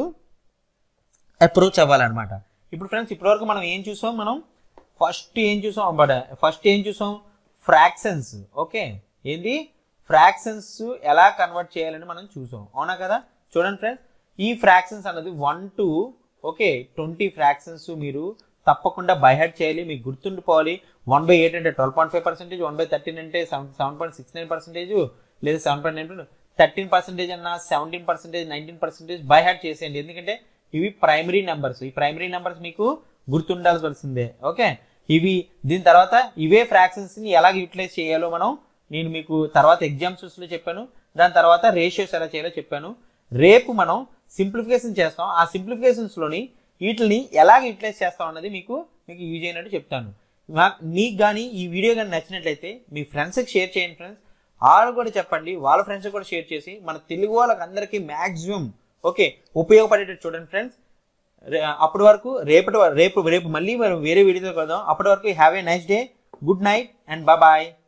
అప్రోచ్ అవ్వాలన్నమాట ఇప్పుడు ఫ్రెండ్స్ ఇప్పటివరకు మనం ఏం చూసాం మనం ఫస్ట్ ఏం చూసాం బట్ ఫస్ట్ ఏం చూసాం ఫ్రాక్షన్స్ ఓకే ఏంది ఫ్రాక్షన్స్ ఎలా కన్వర్ట్ చేయాలని మనం చూసాం అవునా కదా చూడండి ఫ్రెండ్స్ ఈ ఫ్రాక్షన్స్ అన్నది one to okay twenty fractions మీరు తప్పకుండా బైహెడ్ చేయాలి మీకు గుర్తుండిపోవాలి వన్ బై ఎయిట్ అంటే twelve point five percentage one by thirteen అంటే seven seven point six nine percentage లేదా seven point nine thirteen percentage అన్న seventeen percentage nineteen percentage by heart చేసేయండి ఎందుకంటే ఇవి ప్రైమరీ నెంబర్స్ ఈ ప్రైమరీ నెంబర్స్ మీకు గుర్తుండాల్సిందే ఓకే ఇవి దీని తర్వాత ఇవే ఫ్రాక్షన్స్ ని ఎలా యూటిలైజ్ చేయాలో మనం నేను మీకు తర్వాత ఎగ్జామ్స్ లో చెప్పాను దాని తర్వాత రేషియోస్ ఎలా చేయాలో చెప్పాను రేపు మనం సింప్లిఫికేషన్ చేస్తాం ఆ సింప్లిఫికేషన్స్ లోని వీటిని ఎలా యూటిలైజ్ చేస్తాం అన్నది మీకు మీకు యూజ్ అయినట్టు చెప్తాను నా- మీకు కానీ ఈ వీడియో కానీ నచ్చినట్లయితే మీ ఫ్రెండ్స్కి షేర్ చేయండి ఫ్రెండ్స్ వాళ్ళు కూడా చెప్పండి వాళ్ళ ఫ్రెండ్స్ కూడా షేర్ చేసి మన తెలుగు వాళ్ళకి అందరికీ మ్యాక్సిమం ఓకే ఉపయోగపడేటట్టు చూడండి ఫ్రెండ్స్ అప్పటి వరకు రేపటి వర- రేపు రేపు మళ్ళీ మనం వేరే వీడియోతో కలుద్దాం అప్పటి వరకు have a nice day good night and bye